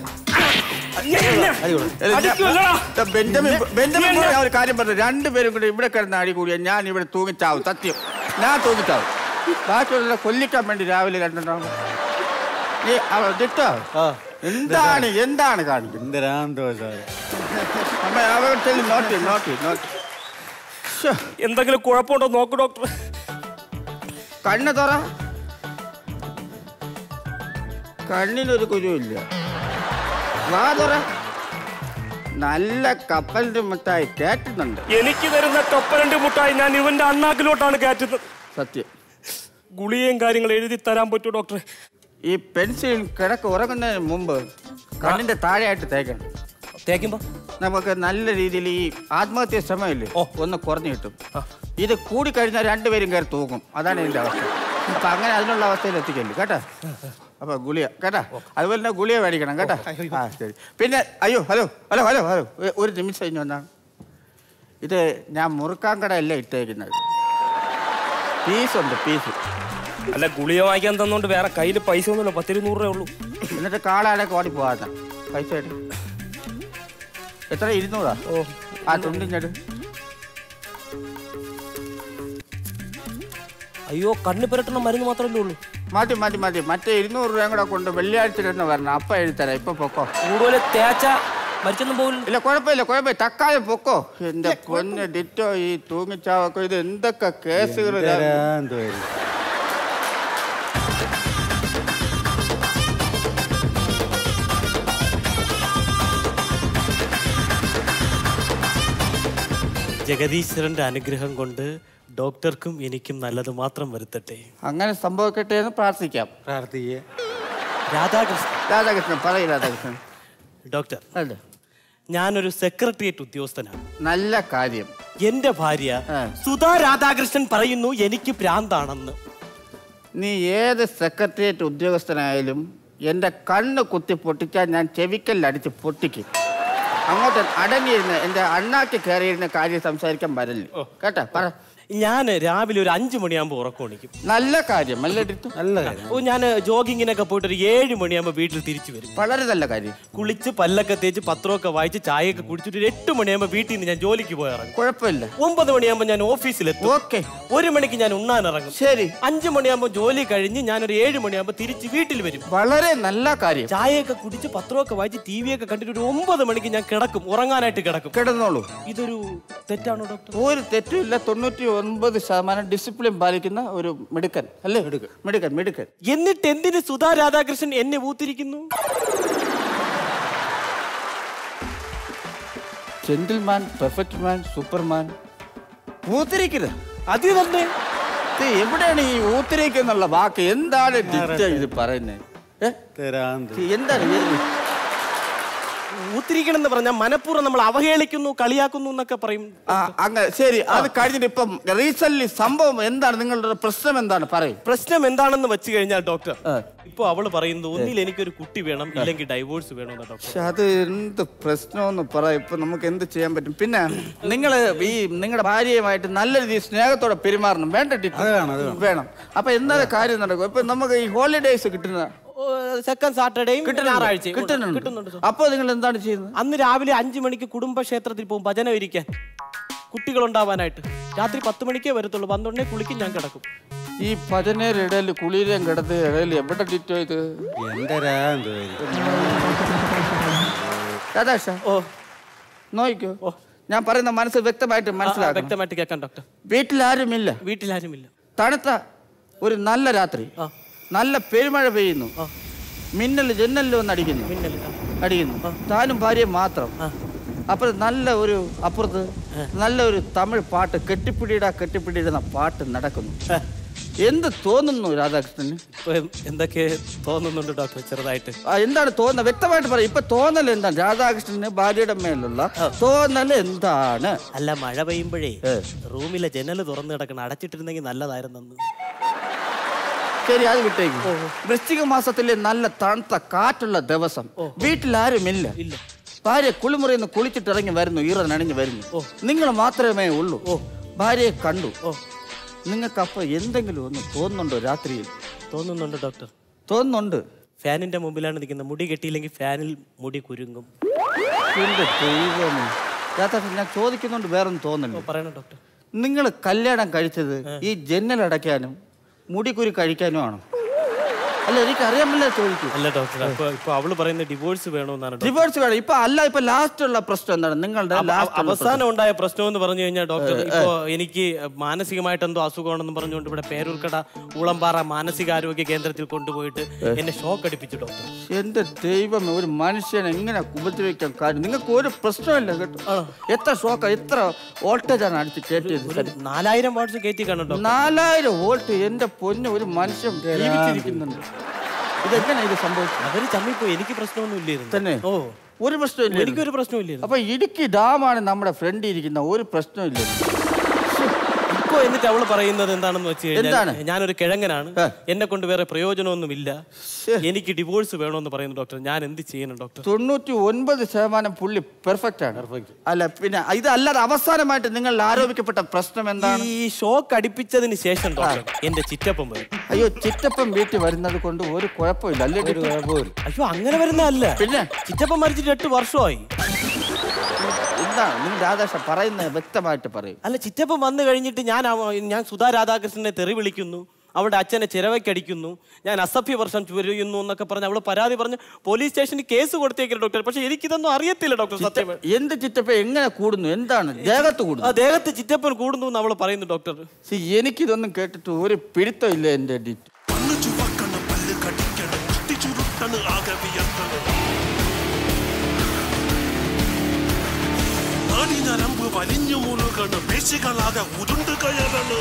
അടിക്കുമല്ലടാ. ബെഞ്ചമിൻ ബെഞ്ചമിൻ ബ്രോ, ഞാൻ ഒരു കാര്യം പറഞ്ഞു രണ്ടുപേരും കൂടി ഇവിടെ കിടന്ന് അടി കൂടിയ ഞാൻ ഇവിടെ തൂങ്ങിച്ചാവും സത്യം ഞാൻ തൂങ്ങിച്ചാവും ബാക്കിയുള്ള കൊല്ലിക്കാൻ വേണ്ടി രാവിലെ രണ്ടെണ്ണം നീ അവ ദിട്ടോ എന്താണ് എന്താണ് കാണിക്കുന്നത് അമ്മ അവർ ചെല്ലു നോട്ട് നോട്ട് നോട്ട് എന്തെങ്കിലും കുഴപ്പമുണ്ടോ നോക്ക് ഡോക്ടർ കണ്ണ് തുറ കണ്ണിനൊരു കുരുവില്ല വാ തുറ നല്ല കപ്പലിന്റെ മിഠായി കയറ്റുന്നുണ്ട് എനിക്ക് തരുന്ന കപ്പലണ്ടി മുട്ടായി ഞാൻ ഇവന്റെ അണ്ണാക്കിലോട്ടാണ് കയറ്റുന്നത് സത്യം ഗുളികയും കാര്യങ്ങൾ എഴുതി തരാൻ പറ്റൂ ഡോക്ടറെ ഈ പെൻസിൽ കിടക്ക് ഉറങ്ങുന്നതിന് മുമ്പ് കണ്ണിന്റെ താഴെയായിട്ട് തേക്കണം തേക്കുമ്പോ നമുക്ക് നല്ല രീതിയിൽ ഈ ആത്മഹത്യ ശ്രമമില്ലേ ഒന്ന് കുറഞ്ഞു കിട്ടും ഇത് കൂടി കഴിഞ്ഞാൽ രണ്ടുപേരും കയറി തൂക്കും അതാണ് ഇതിന്റെ അവസ്ഥ അപ്പൊ അങ്ങനെ അതിനുള്ള അവസ്ഥയിൽ എത്തിക്കല്ലേ കേട്ടാ അപ്പൊ ഗുളിയ കേട്ടാ അതുപോലെ തന്നെ ഗുളിയ മേടിക്കണം കേട്ടാ ആ ശരി പിന്നെ അയ്യോ ഹലോ ഹലോ ഹലോ ഹലോ ഒ- ഒരു നിമിഷം ഇനി വന്നാണ് ഇത് ഞാൻ മുറുക്കാൻ കടയല്ല ഇട്ടേക്കുന്നത് പീസ് ഉണ്ട് പീസ് അല്ല ഗുളിക വാങ്ങിക്കാൻ തന്നോണ്ട് വേറെ കയ്യിൽ പൈസ ഒന്നുമില്ല പത്തിരുന്നൂറ് രൂപ ഉള്ളൂ എന്നിട്ട് കാളാടൊക്കെ ഓടി പോകാത്ത പൈസ എടു. എത്ര ഇരുന്നൂറാ ഓ ആ തുണ്ടിഞ്ഞട് അയ്യോ കണ്ണു പുരട്ടണ മരുന്ന് മാത്രമല്ലേ ഉള്ളൂ മതി മതി മതി മറ്റേ ഇരുന്നൂറ് രൂപയും കൂടെ കൊണ്ട് വെള്ളിയാഴ്ച തന്നെ വരണം അപ്പ എഴുതരാം ഇപ്പൊ പൊക്കോ കൂടുതൽ തേച്ച മരിച്ചൊന്നും പോകില്ല ഇല്ല കുഴപ്പമില്ല കുഴപ്പമില്ല തക്കാലം പൊക്കോ എന്റെ പൊന്ന് ഡിറ്റോ ഈ തൂങ്ങിച്ചാവൊക്കെ ഇത് എന്തൊക്കെ കേസുകൾ ജഗദീശ്വരന്റെ അനുഗ്രഹം കൊണ്ട് ഡോക്ടർക്കും എനിക്കും നല്ലത് മാത്രം വരുത്തട്ടെ അങ്ങനെ സംഭവിക്കട്ടെ എന്ന് പ്രാർത്ഥിക്കാം പ്രാർത്ഥിക്കുക രാധാകൃഷ്ണൻ രാധാകൃഷ്ണൻ പറയൂ രാധാകൃഷ്ണൻ ഡോക്ടർ അതെ ഞാനൊരു സെക്രട്ടേറിയറ്റ് ഉദ്യോഗസ്ഥനാണ് നല്ല കാര്യം എന്റെ ഭാര്യ സുധാ രാധാകൃഷ്ണൻ പറയുന്നു എനിക്ക് ഭ്രാന്താണെന്ന് നീ ഏത് സെക്രട്ടേറിയറ്റ് ഉദ്യോഗസ്ഥനായാലും എൻ്റെ കണ്ണ് കുത്തി പൊട്ടിച്ചാൽ ഞാൻ ചെവിക്കല്ലടിച്ച് പൊട്ടിക്കും അങ്ങോട്ട് അടങ്ങിയിരുന്ന് എൻ്റെ അണ്ണാക്കി കയറിയിരുന്ന കാര്യം സംസാരിക്കാൻ വരല്ലേ കേട്ടാ പറ ഞാൻ രാവിലെ ഒരു അഞ്ചു മണിയാകുമ്പോൾ ഉറക്കം എണീക്കും നല്ല കാര്യം അല്ല ടിറ്റു നല്ല കാര്യം ഓ ഞാൻ ജോഗിങ്ങിനൊക്കെ പോയിട്ട് ഒരു ഏഴ് മണിയാകുമ്പോൾ വീട്ടിൽ തിരിച്ചു വരും വളരെ നല്ല കാര്യം കുളിച്ച് പല്ലൊക്കെ തേച്ച് പത്രമൊക്കെ വായിച്ച് ചായയൊക്കെ കുടിച്ചിട്ട് ഒരു എട്ട് മണിയാകുമ്പോൾ വീട്ടിൽ നിന്ന് ഞാൻ ജോലിക്ക് പോയി ഇറങ്ങും കുഴപ്പമില്ല ഒമ്പത് മണിയാകുമ്പോൾ ഞാൻ ഓഫീസിലെത്തും ഓക്കെ ഒരു മണിക്ക് ഞാൻ ഉണ്ണാൻ ഇറങ്ങും ശരി അഞ്ചു മണിയാകുമ്പോൾ ജോലി കഴിഞ്ഞ് ഞാൻ ഒരു ഏഴ് മണിയാകുമ്പോൾ തിരിച്ച് വീട്ടിൽ വരും വളരെ നല്ല കാര്യം ചായയൊക്കെ കുടിച്ച് പത്രമൊക്കെ വായിച്ച് ടി വി ഒക്കെ കണ്ടിട്ട് ഒരു ഒമ്പത് മണിക്ക് ഞാൻ കിടക്കും ഉറങ്ങാനായിട്ട് കിടക്കും കിടന്നോളൂ ഇതൊരു തെറ്റാണോ ഡോക്ടർ ഒരു തെറ്റുമില്ല തൊണ്ണൂറ്റി ഒൻപത് ശതമാനം ഡിസിപ്ലിൻ പാലിക്കുന്ന ഒരു മിടുക്കൻ അല്ലേ മിടുക്കൻ മിടുക്കൻ എന്നിട്ട് എന്തിന് സുധാ രാധാകൃഷ്ണൻ എന്നെ ഊത്തിരിക്കുന്നു ജെന്റിൽമാൻ പെർഫെക്റ്റ് മാൻ സൂപ്പർമാൻ ഊത്തിരിക്കരുത് അത് തന്നെ ഇത് എവിടെയാണ് ഈ ഊത്തിരിക്കുന്നുള്ള വാക്ക് എന്താണ് ഡിറ്റ ഇത് പറയുന്നത് എന്താണ് ഇത്? ഊത്തിരിക്കണം എന്ന് പറഞ്ഞാൽ മനഃപൂർവ്വം നമ്മൾ അവഹേളിക്കുന്നു കളിയാക്കുന്നു എന്നൊക്കെ പറയും ആ അങ്ങനെ ശരി അത് കഴിഞ്ഞിട്ട് ഇപ്പം റീസെന്റ് സംഭവം എന്താണ് നിങ്ങളുടെ പ്രശ്നം എന്താണ് പറയും പ്രശ്നം എന്താണെന്ന് വെച്ച് കഴിഞ്ഞാൽ ഡോക്ടർ ഇപ്പൊ അവള് പറയുന്നത് ഒന്നിൽ എനിക്കൊരു കുട്ടി വേണം ഇല്ലെങ്കിൽ ഡൈവോഴ്സ് വേണമെന്ന് ഡോക്ടർ പക്ഷെ അത് എന്ത് പ്രശ്നമെന്ന് പറ ഇപ്പൊ നമുക്ക് എന്ത് ചെയ്യാൻ പറ്റും പിന്നെ നിങ്ങൾ ഈ നിങ്ങളുടെ ഭാര്യയുമായിട്ട് നല്ല രീതിയിൽ സ്നേഹത്തോടെ പെരുമാറണം വേണ്ട ടിറ്റു? വേണം അപ്പൊ എന്തായാലും കാര്യം നടക്കും ഇപ്പൊ നമുക്ക് ഈ ഹോളിഡേയ്സ് കിട്ടുന്ന സെക്കൻഡ് സാറ്റർഡേയും ഞായറാഴ്ചയും കിട്ടുന്നുണ്ട് കിട്ടുന്നുണ്ട് sir. അപ്പോൾ നിങ്ങൾ എന്താണ് ചെയ്യുന്നത് അന്ന് രാവിലെ അഞ്ചു മണിക്ക് കുടുംബക്ഷേത്രത്തിൽ പോകും ഭജന ഇരിക്കാൻ കുട്ടികൾ ഉണ്ടാവാനായിട്ട് രാത്രി പത്ത് മണിക്കേ വരത്തുള്ളൂ പന്ത്രണ്ടേ കുളിക്കും ഞാൻ കിടക്കും ഈ ഭജനയുടെ ഇടയിൽ കുളിരം കിടത്ത് ഇടയിൽ എവിടെ ടിറ്റോ ഇത് രാധാഷ ഓ നോയിക്കോ ഞാൻ പറയുന്ന മനസ്സ് വ്യക്തമായിട്ട് മനസ്സിലാക്കണം വ്യക്തമായിട്ട് കേൾക്കാം ഡോക്ടർ വീട്ടിൽ ആരുമില്ല വീട്ടിലാരുമില്ല തണുത്ത ഒരു നല്ല രാത്രി നല്ല പെരുമഴ പെയ്യുന്നു മിന്നൽ ജന്നലിൽ വന്ന് അടിക്കുന്നു അടിക്കുന്നു താനും ഭാര്യയും മാത്രം അപ്പോൾ നല്ല ഒരു അപ്പുറത്ത് നല്ല ഒരു തമിഴ് പാട്ട് കെട്ടിപ്പിടിയിടാ കെട്ടിപ്പിടിയിടുന്ന പാട്ട് നടക്കുന്നു എന്ത് തോന്നുന്നു രാധാകൃഷ്ണന് ഇപ്പൊ എന്തൊക്കെ തോന്നുന്നുണ്ട് ഡോക്ടർ ചെറുതായിട്ട് ആ, എന്താണ് തോന്നുന്നത് വ്യക്തമായിട്ട് പറയും ഇപ്പൊ തോന്നൽ എന്താണ് രാധാകൃഷ്ണന് ഭാര്യയുടെ മേലുള്ള തോന്നൽ എന്താണ് അല്ല മഴ പെയ്യുമ്പോഴേ റൂമിലെ ജനൽ തുറന്നു കിടക്കണം അടച്ചിട്ടിരുന്നെങ്കിൽ നല്ലതായിരുന്നെന്ന് ശരി അത് വിട്ടേക്ക് വൃശ്ചിക മാസത്തിലെ നല്ല തണുത്ത കാറ്റുള്ള ദിവസം വീട്ടിൽ ആരുമില്ല ഇല്ല ഭാര്യ കുളിമുറിയിൽ നിന്ന് കുളിച്ചിട്ട് ഇറങ്ങി വരുന്നു ഈറ നനഞ്ഞു വരുന്നു നിങ്ങൾ മാത്രമേ ഉള്ളൂ ഭാര്യയെ കണ്ടു നിങ്ങൾക്ക് അപ്പൊ എന്തെങ്കിലും ഒന്ന് തോന്നുന്നുണ്ടോ രാത്രിയിൽ തോന്നുന്നുണ്ട് ഡോക്ടർ തോന്നുന്നുണ്ട് ഫാനിന്റെ മുമ്പിലാണ് നിൽക്കുന്നത് മുടി കെട്ടിയില്ലെങ്കിൽ ഫാനിൽ മുടി കുരുങ്ങും എന്റെ ദൈവമേ രാധാകൃഷ്ണൻ ഞാൻ ചോദിക്കുന്നുണ്ട് വേറൊന്നും തോന്നില്ല പറയണം ഡോക്ടർ നിങ്ങൾ കല്യാണം കഴിച്ചത് ഈ ജന്നൽ അടയ്ക്കാനും മുടിക്കുരി കഴിക്കാനും ആണോ അല്ല എനിക്ക് അറിയാമല്ലോ ചോദിക്കൂ അല്ല ഡോക്ടർ അപ്പൊ ഇപ്പൊ അവള് പറയുന്നത് ഡിവോഴ്സ് വേണമെന്നാണ് ഡോക്ടർ. ഡിവോഴ്സ് വേണം ഇപ്പൊ അല്ല ഇപ്പൊ ലാസ്റ്റ് ഉള്ള പ്രശ്നം എന്താണ് നിങ്ങളുടെ അവ- last ഉള്ള അവസാനം ഉണ്ടായ പ്രശ്നം എന്ന് പറഞ്ഞു കഴിഞ്ഞാൽ ഡോക്ടർ ഇപ്പോ എനിക്ക് മാനസികമായിട്ട് എന്തോ അസുഖമാണെന്ന് പറഞ്ഞുകൊണ്ട് ഇവിടെ പേരൂർക്കട ഊളംപാറ മാനസികാരോഗ്യ കേന്ദ്രത്തിൽ കൊണ്ടുപോയിട്ട് എന്നെ ഷോക്ക് അടിപ്പിച്ചു ഡോക്ടർ പ്രശ്നം. എന്റെ ദൈവം ഒരു മനുഷ്യനെ എങ്ങനെ ഉപദ്രവിക്കാൻ കാര്യം നിങ്ങൾക്ക് ഒരു പ്രശ്നമില്ല കേട്ടോ എത്ര ഷോക്ക എത്ര വോൾട്ടേജ് ആണ് അടിച്ച് കയറ്റിയത് നാലായിരം വാട്ട്സ് കയറ്റി കാണും ഡോക്ടർ നാലായിരം വോൾട്ട് എന്റെ പൊന്ന് ഒരു മനുഷ്യൻ ജീവിച്ചിരിക്കുന്നുണ്ട് ഇതെങ്ങനെ ഇത് സംഭവിച്ചു അവര് ചമ്മിപ്പോയി എനിക്ക് പ്രശ്നമൊന്നും ഇല്ലായിരുന്നു തന്നെ ഓ ഒരു പ്രശ്നമില്ല എനിക്കൊരു പ്രശ്നമില്ലായിരുന്നു അപ്പൊ ഇടുക്കി ഡാമാണ് നമ്മുടെ ഫ്രണ്ട് ഇരിക്കുന്ന ഒരു പ്രശ്നമില്ല ഇപ്പൊ എന്നിട്ട് അവള് പറയുന്നത് എന്താണെന്ന് വെച്ച് എന്താണ്? കഴിഞ്ഞാൽ ഞാനൊരു കിഴങ്ങനാണ് എന്നെ കൊണ്ട് വേറെ പ്രയോജനമൊന്നുമില്ല എനിക്ക് ഡിവോഴ്സ് വേണമെന്ന് പറയുന്നു ഡോക്ടർ ഞാൻ എന്ത് ചെയ്യണം ഡോക്ടർ തൊണ്ണൂറ്റി ഒൻപത് ശതമാനം പുള്ളി പെർഫെക്റ്റ് ആണ് അല്ല പിന്നെ ഇതല്ലാതെ അവസാനമായിട്ട് നിങ്ങൾ ആരോപിക്കപ്പെട്ട പ്രശ്നം എന്താണ് ഈ ഷോക്ക് അടിപ്പിച്ചതിന് ശേഷം ഡോക്ടർ എന്റെ ചിറ്റപ്പം വരും അയ്യോ ചിറ്റപ്പം വീട്ടിൽ വരുന്നത് കൊണ്ട് ഒരു കുഴപ്പമില്ല അല്ലേ ടിറ്റു? അയ്യോ അങ്ങനെ വരുന്നതല്ല പിന്നെ ചിറ്റപ്പം മരിച്ചിട്ട് എട്ട് വർഷമായി എന്താണ് നിങ്ങൾ രാധാകൃഷ്ണൻ പറയുന്നത് വ്യക്തമായിട്ട് പറയും അല്ല ചിറ്റപ്പം വന്നു കഴിഞ്ഞിട്ട് ഞാൻ അവ- ഞാൻ സുധാ രാധാകൃഷ്ണനെ തെറി വിളിക്കുന്നു അവളുടെ അച്ഛനെ ചിരവയ്ക്കടിക്കുന്നു ഞാൻ അസഭ്യ വർഷം ചുരയുന്നു എന്നൊക്കെ പറഞ്ഞ് അവള് പരാതി പറഞ്ഞ് പോലീസ് സ്റ്റേഷനിൽ കേസ് കൊടുത്തേക്കില്ല ഡോക്ടർ പക്ഷെ എനിക്കിതൊന്നും അറിയത്തില്ല ഡോക്ടർ സത്യം എന്ത് ചിറ്റപ്പ എങ്ങനെ കൂടുന്നു എന്താണ് ദേഹത്ത് ആ കൂടുന്നു ദേഹത്ത് ചിറ്റപ്പൻ കൂടുന്നു എന്ന് അവള് പറയുന്നു ഡോക്ടർ See, എനിക്കിതൊന്നും കേട്ടിട്ട് ഒരു പിടുത്തം ഇല്ല എന്റെ ഡിറ്റ് ചുരുട്ടണ് ആകെ വിയർത്തണ് നാടിനരമ്പ് വലിഞ്ഞു മുറുകണ് പേശികളാകെ ഉരുണ്ട് കയറണ്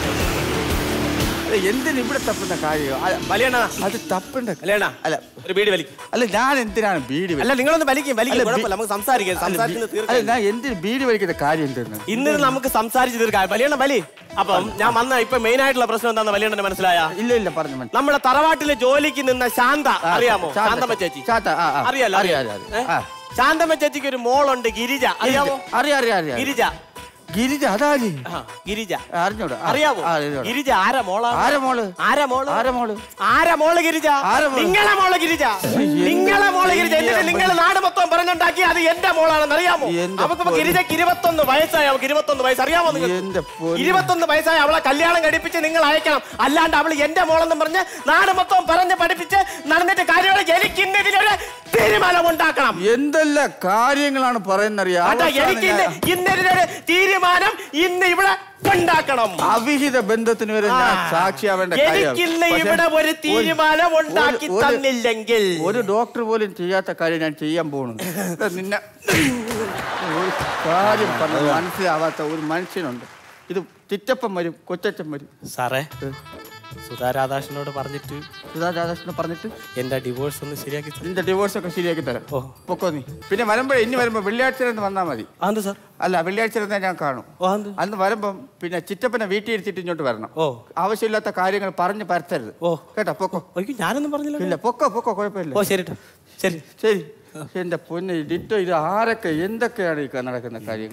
എന്തിന് ഇവിടെ തപ്പുന്ന കാര്യം അ- വലിയണ്ണ അത് തപ്പുണ്ട അല്ലേണ അല്ല ഒരു ബീഡി വലിക്കും അല്ല ഞാൻ എന്തിനാണ് ബീഡി വലി- അല്ല നിങ്ങളൊന്ന് വലിക്കും വലിക്കും അല്ല, ബി- കുഴപ്പമില്ല നമുക്ക് സംസാരിക്കാം അല്ല, സംസാരിക്കുന്നത് ബി- അല്ല തീർക്കാം ഞാൻ എന്തിന് ബീഡി വലിക്കുന്ന കാര്യം എന്തെന്ന് ഇന്ന് നമുക്ക് സംസാരിച്ച് തീർക്കാം വലിയണ്ണ വലി അപ്പം ഞാൻ വന്ന ഇപ്പൊ മെയിൻ ആയിട്ടുള്ള പ്രശ്നം എന്താണെന്ന് വലിയണ്ണന് മനസ്സിലായ ഇല്ല ഇല്ല പറഞ്ഞു മനസ്സിലായി. നമ്മുടെ തറവാട്ടിലെ ജോലിക്ക് നിന്ന ശാന്ത ആ, അറിയാമോ ശാന്ത. ശാന്തമ്മ ചേച്ചി ശാന്ത, ആ, ആ. അറിയാലോ അറിയാം, അറിയാം. അറിയാം, ഏ? ആ. ശാന്തമ്മ ചേച്ചിക്ക് ഒരു മോളുണ്ട് ഗിരിജ അറിയാമോ അറിയാം അറിയാം അറിയാം ഗിരിജ ഗിരിജ അതാര് ഗിരിജ അറിഞ്ഞൂടാ ആ, അറിയാവോ ആ, അറിഞ്ഞൂടാ. ഗിരിജ ആരാ മോളാ ആരാ മോള് ആരാ മോള് ആരാ മോള് ആരാ മോള് ഗിരിജ ആരാ മോള്? നിങ്ങളെ മോള് ഗിരിജ നിങ്ങളെ മോള് ഗിരിജ എന്നിട്ട് എന്റെ നിങ്ങൾ നാട് മൊത്തം പറഞ്ഞുണ്ടാക്കി അത് എന്റെ മോളാണെന്ന് അറിയാമോ എന്റെ അവർക്ക് പൊന്ന്. ഗിരിജക്ക് ഇരുപത്തൊന്ന് വയസ്സായി അവൾക്ക് ഇരുപത്തൊന്ന് വയസ്സ് അറിയാമോ നിങ്ങൾക്ക് എന്റെ പൊന്ന്. ഇരുപത്തൊന്ന് വയസ്സായി അവളെ കല്യാണം കഴിപ്പിച്ച് നിങ്ങൾ അയക്കണം അല്ലാണ്ട് അവൾ എന്റെ മോളെന്നും പറഞ്ഞ് നാട് മൊത്തം പറഞ്ഞ് പഠിപ്പിച്ച് നടന്നിട്ട് കാര്യങ്ങൾ എനിക്ക് ഇന്നതിലൊരു തീരുമാനം ഉണ്ടാക്കണം എന്തെല്ലാം കാര്യങ്ങളാണ് പറയുന്നറിയാം അതാ എനിക്ക് ഇന്ന് ഇന്നതിലൊരു തീരുമാനം ഇന്ന് ഇവിടെ ഉണ്ടാക്കണം അവിഹിത ബന്ധത്തിന് വരെ ഞാൻ സാക്ഷിയാവേണ്ട കാര്യം. എനിക്കിന്ന് പക്ഷേ ഇവിടെ ഒരു തീരുമാനം ഒരു- ഉണ്ടാക്കി ഒരു- തന്നില്ലെങ്കിൽ ഒരു ഡോക്ടർ പോലും ചെയ്യാത്ത കാര്യം ഞാൻ ചെയ്യാൻ പോകുന്നു ഇവിടെ നിന്നെ ഒരു കാര്യം പറഞ്ഞ് മനസ്സിലാവാത്ത ഒരു മനുഷ്യനുണ്ട് ഇത് ചിറ്റപ്പം വരും കൊച്ചച്ചൻ വരും സാറേ സുധാ രാധാകൃഷ്ണനോട് പറഞ്ഞിട്ട് സുധാ രാധാകൃഷ്ണൻ പറഞ്ഞിട്ട് എന്റെ ഡിവോഴ്സ് ഒന്ന് ശരിയാക്കി നിന്റെ ഡിവോഴ്സ് ഒക്കെ ശരിയാക്കി തരാം പൊക്കോ നീ പിന്നെ വരുമ്പോ ഇനി വരുമ്പോ വെള്ളിയാഴ്ച നിന്ന് വന്നാൽ മതി അത് സാർ അല്ല വെള്ളിയാഴ്ച ഇരുന്നേ ഞാൻ കാണും അന്ന് വരുമ്പം പിന്നെ ചിറ്റപ്പനെ വീട്ടിൽ ഇരുത്തിട്ട് ഇങ്ങോട്ട് വരണം ഓ ആവശ്യമില്ലാത്ത കാര്യങ്ങൾ പറഞ്ഞ് പരത്തരുത് ഓ കേട്ടോ പൊക്കോ ഞാനൊന്നും പറഞ്ഞില്ല ഇല്ല പൊക്കോ പൊക്കോ കുഴപ്പമില്ല ഓ ശരി ശരി ശരി എന്റെ പൊന്നെ ഡിറ്റോ ഇത് ആരൊക്കെ എന്തൊക്കെയാണ് ഈ നടക്കുന്ന കാര്യം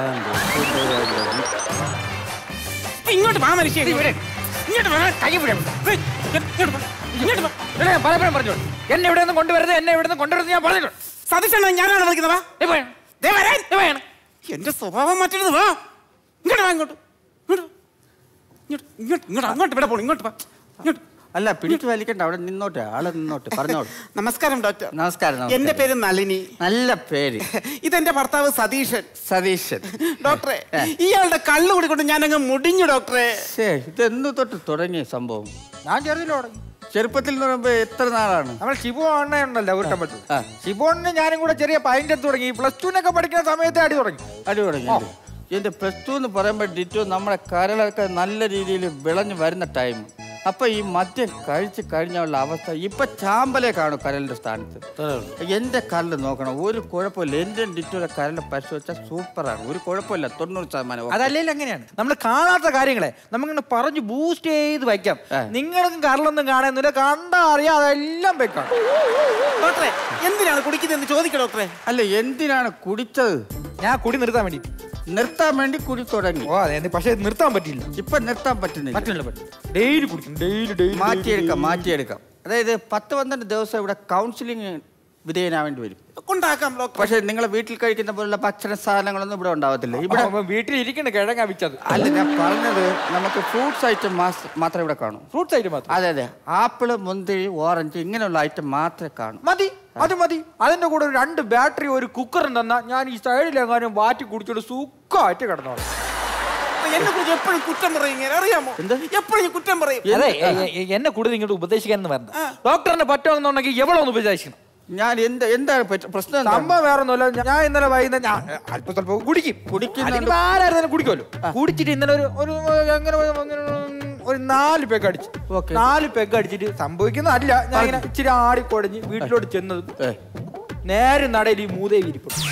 ഇങ്ങോട്ട് വാ മനുഷ്യ ഇങ്ങോട്ട് വാ കൈ വിടാം ഇങ്ങോട്ട് വാ ഇങ്ങോട്ട് വാ എടാ, ഞാൻ പലപ്പോഴും പറഞ്ഞു എന്നെ ഇവിടെ നിന്ന് കൊണ്ടുവരുന്നത് എന്നെ ഇവിടെ നിന്ന് കൊണ്ടുവരുന്നത് ഞാൻ പറഞ്ഞിട്ടുണ്ട് സതീഷണ്ണ ഞാനാണ് വിളിക്കുന്നത് വാ ദേ പോയാണ്. ദേ വരാൻ ദേ വരാൻ എന്റെ സ്വഭാവം മാറ്റരുത് വാ ഇങ്ങോട്ട് വാ ഇങ്ങോട്ട് ഇങ്ങോട്ട് ഇങ്ങോട്ട് ഇങ്ങോട്ട് ഇങ്ങോട്ട് അങ്ങോട്ട് ഇവിടെ പോണം ഇങ്ങോട്ട് വാ ഇങ്ങോട്ട് അല്ല പിടിച്ചു വലിക്കണ്ട അവിടെ നിന്നോട്ടെ ആളെ നിന്നോട്ടെ പറഞ്ഞോളൂ നമസ്കാരം ഡോക്ടർ നമസ്കാരം നമസ്കാരം. എന്റെ പേര് നളിനി നല്ല പേര് ഇതെന്റെ ഭർത്താവ് സതീഷൻ സതീശൻ ഡോക്ടറെ ഇയാളുടെ കള്ളു കൂടിക്കൊണ്ട് ഞാൻ അങ്ങ് മുടിഞ്ഞു ഡോക്ടറെ ശേ ഇതെന്ന് തൊട്ട് തുടങ്ങിയ സംഭവം ഞാൻ ചെറുതിൽ തുടങ്ങി ചെറുപ്പത്തിൽ എന്ന് പറയുമ്പോ എത്ര നാളാണ് നമ്മൾ ഷിബു അണ്ണ ഉണ്ടല്ലോ ഒരു ടമ്പറ്റ് ഷിബു അണ്ണന് ഞാനും കൂടെ ചെറിയ പൈൻ്റെ തുടങ്ങി പ്ലസ് ടുവിനൊക്കെ പഠിക്കുന്ന സമയത്ത് അടി തുടങ്ങി അടി തുടങ്ങി എന്റെ പ്ലസ് ടു എന്ന് പറയുമ്പോൾ ഡിറ്റോ നമ്മുടെ കരളൊക്കെ നല്ല രീതിയിൽ വിളഞ്ഞു വരുന്ന ടൈം അപ്പൊ ഈ മദ്യം കഴിച്ച് കഴിഞ്ഞുള്ള അവസ്ഥ ഇപ്പൊ ചാമ്പലേ കാണും കരലിന്റെ സ്ഥാനത്ത് എന്റെ കരല് നോക്കണം ഒരു കുഴപ്പമില്ല എന്റെ ഡിറ്റോയുടെ കരലിന്റെ പരിശോധിച്ചാൽ സൂപ്പറാണ് ഒരു കുഴപ്പമില്ല തൊണ്ണൂറ് ശതമാനം അതല്ലെങ്കിൽ അങ്ങനെയാണ് നമ്മൾ കാണാത്ത കാര്യങ്ങളെ നമുക്കിങ്ങനെ പറഞ്ഞു ബൂസ്റ്റ് ചെയ്ത് വയ്ക്കാം നിങ്ങൾക്കും കരളൊന്നും കാണുന്നില്ല കണ്ടാ അറിയാം അതെല്ലാം വെക്കാം ഡോക്ടറെ എന്തിനാണ് കുടിക്കുന്നതെന്ന് ചോദിക്കാം ഡോക്ടറെ അല്ല എന്തിനാണ് കുടിച്ചത് ഞാൻ കുടി നിർത്താൻ വേണ്ടി നിർത്താൻ വേണ്ടി കുടി തുടങ്ങി ഓ അതെ പക്ഷെ നിർത്താൻ പറ്റില്ല ഇപ്പൊ നിർത്താൻ പറ്റുന്നില്ല പറ്റില്ല പറ്റില്ല ഡെയിലി കുടിക്കും ഡെയിലി ഡെയിലി മാറ്റിയെടുക്കാം മാറ്റിയെടുക്കാം അതായത് പത്ത് പന്ത്രണ്ട് ദിവസം ഇവിടെ കൗൺസിലിംഗ് വിധേയനാവേണ്ടി വരും കൊണ്ടാക്കാം ഡോക്ടർ പക്ഷെ നിങ്ങളെ വീട്ടിൽ കഴിക്കുന്ന പോലുള്ള ഭക്ഷണ സാധനങ്ങളൊന്നും ഇവിടെ ഉണ്ടാവത്തില്ല ഇവിടെ വീട്ടിൽ ഇരിക്കണ്ട കിഴങ്ങ വിച്ചത് അല്ല ഞാൻ പറഞ്ഞത് നമുക്ക് ഫ്രൂട്ട്സ് ഐറ്റം മാത്രമേ ഇവിടെ കാണൂ ഫ്രൂട്ട്സ് ഐറ്റം മാത്രം അതെ അതെ ആപ്പിള് മുന്തിരി ഓറഞ്ച് ഇങ്ങനെയുള്ള ഐറ്റം മാത്രമേ കാണൂ മതി അത് മതി അതിന്റെ കൂടെ ഒരു രണ്ട് ബാറ്ററി ഒരു കുക്കറും തന്നാ ഞാൻ ഈ സൈഡിലെങ്ങാനും വാറ്റി കുടിച്ചോണ്ട് സുഖമായിട്ട് കിടന്നോളാം എന്നെ കുറിച്ച് എപ്പോഴും കുറ്റം പറയും ഇങ്ങനെ അറിയാമോ എപ്പോഴും കുറ്റം പറയും അതെ എ- എ- എന്നെ കൂടുതൽ ഇങ്ങോട്ട് ഉപദേശിക്കാൻ വരണ്ട ഡോക്ടറിന് പറ്റുമെന്നുണ്ടെങ്കിൽ എവിടെ ഒന്ന് ഉപദേശിക്കണം ഞാൻ എന്ത് എന്താണ് പറ്റ- പ്രശ്നം എന്താണ്? സംഭവം വേറെ ഒന്നുമല്ല ഞാൻ ഇന്നലെ വൈകുന്നേരം ഞാൻ അല്പം സ്വല്പം കുടിക്കും കുടിക്കുന്നുണ്ട്. അതിനിപ്പോ ആരായിരുന്നാലും കുടിക്കുമല്ലോ കുടിച്ചിട്ട് ഇന്നലെ ഒരു ഒരു അങ്ങനെ ഒരു- അങ്ങനെ ഒരു നാല് പെഗ് അടിച്ചു നാല് പെഗ് അടിച്ചിട്ട് സംഭവിക്കുന്നതല്ല ഞാൻ ഇങ്ങനെ ഇച്ചിരി ആടിക്കൊടഞ്ഞ് വീട്ടിലോട്ട് ചെന്നത് നേരെ നടയിൽ ഈ മൂതേവി ഇരിപ്പുണ്ട്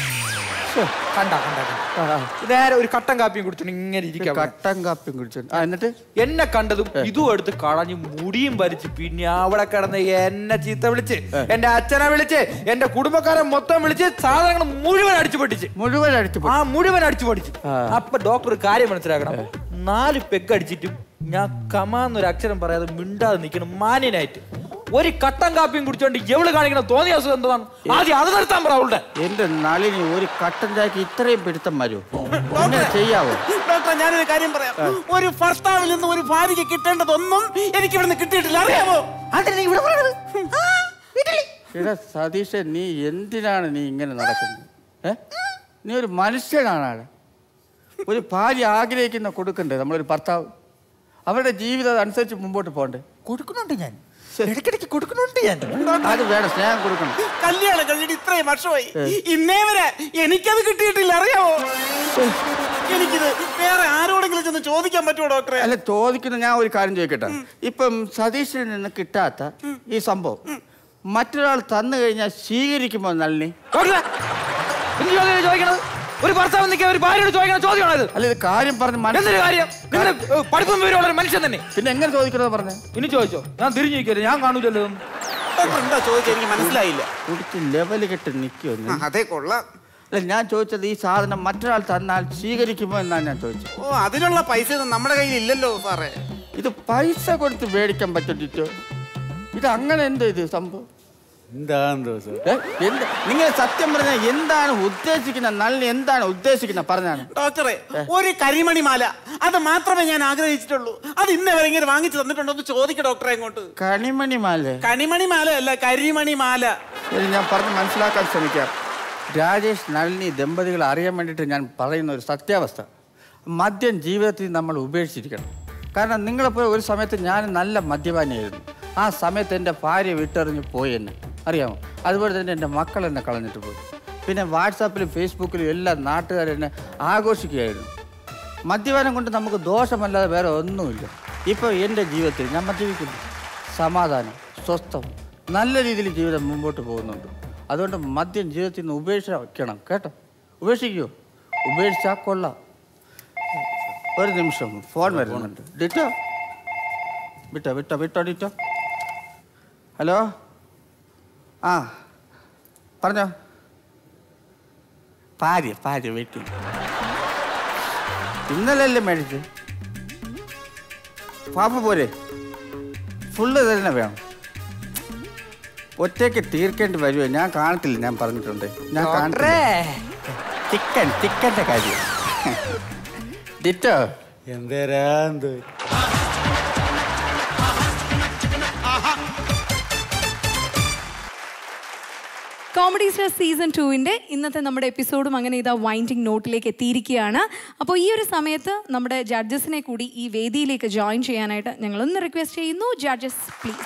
കണ്ട കണ്ട കണ്ട. നേരെ ഒരു കട്ടൻ കാപ്പിയും കുടിച്ചോണ്ട് ഇങ്ങനെ ഇരിക്കാം കട്ടൻ കാപ്പിയും കുടിച്ചു ആ എന്നിട്ട് എന്നെ കണ്ടതും ഇതും എടുത്ത് കളഞ്ഞ് മുടിയും വലിച്ച് പിന്നെ അവിടെ കിടന്ന് എന്നെ ചീത്ത വിളിച്ച് എന്റെ അച്ഛനെ വിളിച്ച് എന്റെ കുടുംബക്കാരെ മൊത്തം വിളിച്ച് സാധനങ്ങൾ മുഴുവൻ അടിച്ചു പൊട്ടിച്ച് മുഴുവൻ അടിച്ചു ആ മുഴുവൻ അടിച്ചു പൊട്ടിച്ച് അപ്പൊ ഡോക്ടർ ഒരു കാര്യം മനസ്സിലാക്കണം നാല് പെഗ് അടിച്ചിട്ടും ഞാൻ കമാന്നൊരു അക്ഷരം പറയാതെ മിണ്ടാതെ നിൽക്കണം മാന്യനായിട്ട് ഒരു കട്ടൻ കാപ്പിയും കുടിച്ചോണ്ട് എവള് കാണിക്കണം തോന്നിയ അസുഖം എന്താണ് ആദ്യം അത് നിർത്താൻ പറ അവളുടെ എന്റെ നളിനി ഒരു കട്ടൻ ചായക്ക് ഇത്രയും പിടുത്തം വരുമോ അങ്ങനെ ചെയ്യാവോ ഡോക്ടർ ഞാനൊരു കാര്യം പറയാം ഒരു ഭർത്താവിൽ നിന്ന് ഒരു ഭാര്യയ്ക്ക് കിട്ടേണ്ടതൊന്നും എനിക്ക് ഇവിടുന്ന് കിട്ടിയിട്ടില്ല അറിയാമോ അതിന് ഇവിടെ പറയണത് എടാ സതീഷ നീ എന്തിനാണ് നീ ഇങ്ങനെ നടക്കുന്നത് ഏ നീ ഒരു മനുഷ്യനാണ് ആടെ ഒരു ഭാര്യ ആഗ്രഹിക്കുന്ന കൊടുക്കണ്ടേ നമ്മളൊരു ഭർത്താവ് അവരുടെ ജീവിതം അനുസരിച്ച് മുമ്പോട്ട് പോകണ്ടേ കൊടുക്കുന്നുണ്ട് ഞാൻ ഇടയ്ക്കിടയ്ക്ക് കൊടുക്കുന്നുണ്ട് ഞാൻ അത് വേണം സ്നേഹം കൊടുക്കണം കല്യാണം കഴിഞ്ഞിട്ട് ഇത്രയും വർഷമായി ഇന്നേ വരെ എനിക്കത് കിട്ടിയിട്ടില്ല അറിയാമോ എനിക്കിത് വേറെ ആരോടെങ്കിലും ചെന്ന് ചോദിക്കാൻ പറ്റുമോ ഡോക്ടറെ അല്ല ചോദിക്കുന്ന ഞാൻ ഒരു കാര്യം ചോദിക്കട്ടെ ഇപ്പം സതീഷിൽ നിന്ന് കിട്ടാത്ത ഈ സംഭവം മറ്റൊരാൾ തന്നു കഴിഞ്ഞാൽ സ്വീകരിക്കുമോ നളിനി എന്ത് ചോദ്യം ചോദിക്കണത് ഒരു ഭർത്താവ് നിൽക്കാൻ ഒരു ഭാര്യയോട് ചോദിക്കണ ചോദ്യമാണോ ഇത് അല്ല ഇത് കാര്യം പറഞ്ഞ് എന്തൊരു കാര്യം നിങ്ങൾ പഠിപ്പും വിവരമുള്ള ഒരു മനുഷ്യൻ തന്നെ പിന്നെ എങ്ങനെ ചോദിക്കണമെന്ന് പറഞ്ഞേ ഇനി ചോദിച്ചോ ഞാൻ തിരിഞ്ഞു നിൽക്കല്ലേ ഞാൻ കാണൂലല്ലോ ഇതൊന്നും. ഡോക്ടർ എന്താ ചോദിച്ചത് എനിക്ക് മനസ്സിലായില്ല കുടിച്ച് ലെവല് കെട്ട് നിൽക്കുമോ ആ, അതേ കൊള്ളാം അല്ല ഞാൻ ചോദിച്ചത് ഈ സാധനം മറ്റൊരാൾ തന്നാൽ സ്വീകരിക്കുമോ എന്നാണ് ഞാൻ ചോദിച്ചത് ഓ അതിനുള്ള പൈസ ഒന്നും നമ്മുടെ കയ്യിൽ ഇല്ലല്ലോ സാറേ ഇത് പൈസ കൊടുത്ത് മേടിക്കാൻ പറ്റിട്ടോ ഇത് അങ്ങനെ എന്ത് ഇത് സംഭവം എന്താന്തോ സാർ ഏ? എന്ത് നിങ്ങൾ സത്യം പറഞ്ഞാൽ എന്താണ് ഉദ്ദേശിക്കുന്നത് നല്ല എന്താണ് ഉദ്ദേശിക്കുന്നത് പറഞ്ഞാണ് ഡോക്ടറെ ഒരു കരിമണി മാല അത് മാത്രമേ ഞാൻ ആഗ്രഹിച്ചിട്ടുള്ളൂ അത് ഇന്ന് വരെ ഇങ്ങനെ വാങ്ങിച്ചു തന്നിട്ടുണ്ടോ എന്ന് ചോദിക്ക ഡോക്ടറെ ഇങ്ങോട്ട് കണിമണി മാലേ കണിമണി മാല അല്ല കരിമണി മാല ശരി ഞാൻ പറഞ്ഞ് മനസ്സിലാക്കാൻ ശ്രമിക്കാം രാജേഷ് നളിനി ദമ്പതികൾ അറിയാൻ വേണ്ടിയിട്ട് ഞാൻ പറയുന്ന ഒരു സത്യാവസ്ഥ മദ്യം ജീവിതത്തിൽ നമ്മൾ ഉപേക്ഷിച്ചിരിക്കണം കാരണം നിങ്ങളെപ്പോലെ ഒരു സമയത്ത് ഞാൻ നല്ല മദ്യപാനിയായിരുന്നു ആ സമയത്ത് എൻ്റെ ഭാര്യ വിട്ടെറിഞ്ഞ് പോയി എന്നെ അറിയാമോ അതുപോലെ തന്നെ എൻ്റെ മക്കൾ എന്നെ കളഞ്ഞിട്ട് പോയി പിന്നെ വാട്സാപ്പിലും ഫേസ്ബുക്കിലും എല്ലാം നാട്ടുകാരെന്നെ ആഘോഷിക്കുകയായിരുന്നു മദ്യപാനം കൊണ്ട് നമുക്ക് ദോഷമല്ലാതെ വേറെ ഒന്നുമില്ല ഇപ്പോൾ എൻ്റെ ജീവിതത്തിൽ ഞാൻ മദ്യപിക്കുന്നു സമാധാനം സ്വസ്ഥം നല്ല രീതിയിൽ ജീവിതം മുമ്പോട്ട് പോകുന്നുണ്ട് അതുകൊണ്ട് മദ്യം ജീവിതത്തിൽ നിന്ന് ഉപേക്ഷിക്കണം കേട്ടോ ഉപേക്ഷിക്കുമോ ഉപേക്ഷിച്ചാൽ കൊള്ളാം ഒരു നിമിഷം ഫോൺ വരുന്നുണ്ട് ഡിറ്റോ വിട്ടോ വിട്ടോ വിട്ടോ ഡിറ്റോ ഹലോ ആ പറഞ്ഞോ ഭാര്യ ഭാര്യ വീട്ടിൽ ഇന്നലെയല്ലേ മേടിച്ച് പാപ്പ പോരെ ഫുള്ള് തന്നെ വേണം ഒറ്റയ്ക്ക് തീർക്കേണ്ടി വരുമോ ഞാൻ കാണത്തില്ല ഞാൻ പറഞ്ഞിട്ടുണ്ട് ഞാൻ കാണത്തില്ല ചിക്കൻ ചിക്കൻ്റെ കാര്യം ഡിറ്റോ എന്തരാന്ത് കോമഡി സ്റ്റാർ സീസൺ ടുവിൻ്റെ ഇന്നത്തെ നമ്മുടെ എപ്പിസോഡും അങ്ങനെ ഇതാ വൈൻഡിങ് നോട്ടിലേക്ക് എത്തിയിരിക്കുകയാണ് അപ്പോൾ ഈ ഒരു സമയത്ത് നമ്മുടെ ജഡ്ജസിനെ കൂടി ഈ വേദിയിലേക്ക് ജോയിൻ ചെയ്യാനായിട്ട് ഞങ്ങളൊന്ന് റിക്വസ്റ്റ് ചെയ്യുന്നു ജഡ്ജസ് പ്ലീസ്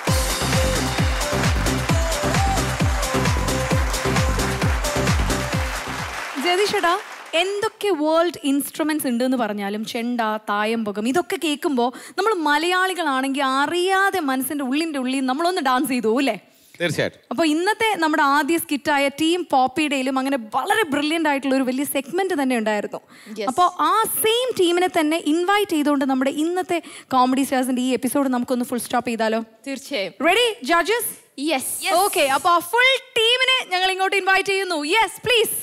ജതീഷടാ എന്തൊക്കെ വേൾഡ് ഇൻസ്ട്രുമെന്റ്സ് ഉണ്ട് എന്ന് പറഞ്ഞാലും ചെണ്ട തായമ്പകം ഇതൊക്കെ കേൾക്കുമ്പോൾ നമ്മൾ മലയാളികളാണെങ്കിൽ അറിയാതെ മനസ്സിന്റെ ഉള്ളിന്റെ ഉള്ളിൽ നമ്മളൊന്ന് ഡാൻസ് ചെയ്തു അല്ലേ തീർച്ചയായിട്ടും അപ്പോൾ ഇന്നത്തെ നമ്മുടെ ആദ്യ സ്കിറ്റായ ടീം പോപ്പിയുടെയിലും അങ്ങനെ വളരെ ബ്രില്യൻ്റ് ആയിട്ടുള്ള ഒരു വലിയ സെഗ്മെന്റ് തന്നെ ഉണ്ടായിരുന്നു അപ്പോൾ ആ സെയിം ടീമിനെ തന്നെ ഇൻവൈറ്റ് ചെയ്തുകൊണ്ട് നമ്മുടെ ഇന്നത്തെ കോമഡി സ്റ്റാർസിന്റെ ഈ എപ്പിസോഡ് നമുക്കൊന്ന് ഫുൾ സ്റ്റോപ്പ് ചെയ്താലോ തീർച്ചയായും റെഡി ജഡ്ജസ് യെസ് ഓക്കെ അപ്പോൾ ഫുൾ ടീമിനെ ഞങ്ങൾ ഇങ്ങോട്ട് ഇൻവൈറ്റ് ചെയ്യുന്നു യെസ് പ്ലീസ്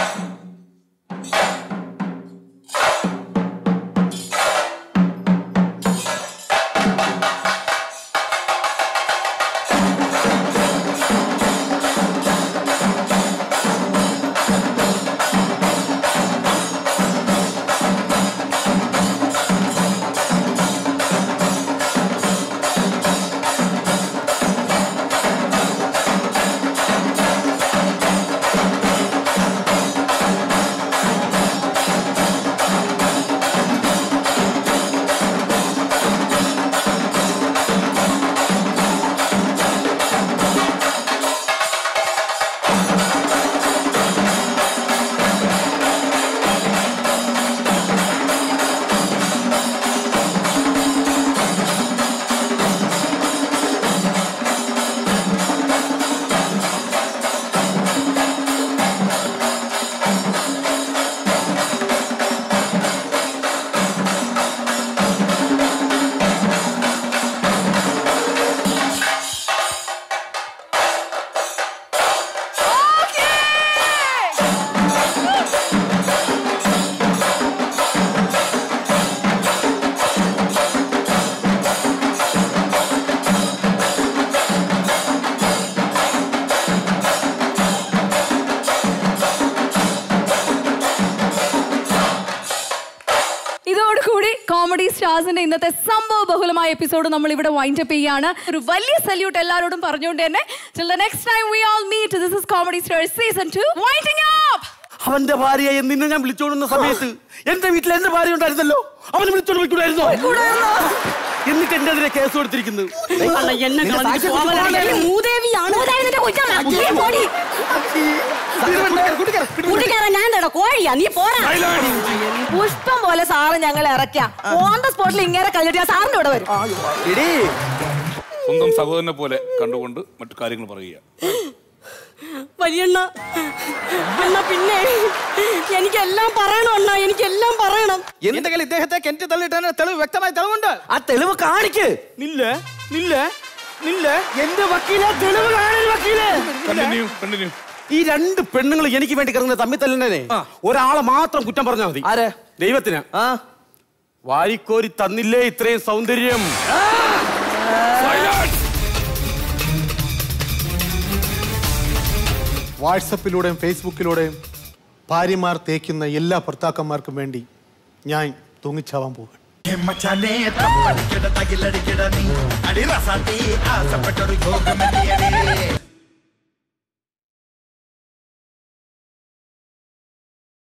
ഇതോടുകൂടി കോമഡി സ്റ്റാർസിന്റെ ഇന്നത്തെ സംഭവ ബഹുലമായ എപ്പിസോഡ് നമ്മൾ ഇവിടെ വൈൻഡ് അപ്പ് ചെയ്യാണ് ഒരു വലിയ സല്യൂട്ട് എല്ലാവരോടും പറഞ്ഞുകൊണ്ട് തന്നെ till the next time we all meet this is comedy stars season 2 winding up അവന്റെ ഭാര്യയെ നിന്നെ ഞാൻ വിളിച്ചോണ്ടുന്ന സമയത്ത് എന്റെ വീട്ടിൽ എന്റെ ഭാര്യ ഉണ്ടായിരുന്നല്ലോ അവനെ വിളിച്ചോണ്ട് പോയിക്കൂടായിരുന്നോ എന്നിട്ട് എന്റെ എതിരെ കേസ് കൊടുത്തിരിക്കുന്നു അല്ല, എന്നെ കളഞ്ഞിട്ട് പോവാനാണ്. മൂദേവിയാണ്. മൂദേവിന്റെ കൊച്ചാണ്. നീ പോടി. കൂട്ടിക്കാരൻ ഞാൻ എന്താടാ കോഴിയാ നീ പോടാ പുഷ്പം പോലെ സാറ് ഞങ്ങൾ ഇറക്കിയ ഓൺ ദ സ്പോട്ടിൽ ഇങ്ങനെ കഴിഞ്ഞിട്ട് ഞാൻ സാറിന്റെ ഇവിടെ വരും സ്വന്തം സഹോദരനെ പോലെ കണ്ടുകൊണ്ട് മറ്റു കാര്യങ്ങൾ പറയുക വലിയണ്ണ അണ്ണ പിന്നെ എനിക്കെല്ലാം പറയണം അണ്ണ എനിക്കെല്ലാം പറയണം എന്റെ കയ്യിൽ ഇദ്ദേഹത്തെ കിണറ്റ് തള്ളിയിട്ടാണ് തെളിവ് വ്യക്തമായ തെളിവുണ്ട് ആ തെളിവ് കാണിക്ക് നില്ല നില്ല നില്ല എന്റെ വക്കീലെ തെളിവ് കാണൽ വക്കീലെ കണ്ടിന്യൂ കണ്ടിന്യൂ ഈ രണ്ട് പെണ്ണുങ്ങൾ എനിക്ക് വേണ്ടി കിടന്ന് തമ്മിൽ തല്ലുന്നതേ ഒരാളെ മാത്രം കുറ്റം പറഞ്ഞാൽ മതി ആരെ ദൈവത്തിന് ആ വാരിക്കോരി തന്നില്ലേ ഇത്രയും സൗന്ദര്യം വാട്സപ്പിലൂടെയും ഫേസ്ബുക്കിലൂടെയും ഭാര്യമാർ തേക്കുന്ന എല്ലാ ഭർത്താക്കന്മാർക്കും വേണ്ടി ഞാൻ തൂങ്ങിച്ചാവാൻ പോകും മച്ചാനെ തപ്പടിക്കട തകിലടിക്കട നീ അടി റസാത്തി ആസപ്പെട്ടൊരു യോഗമെത്തിയടേ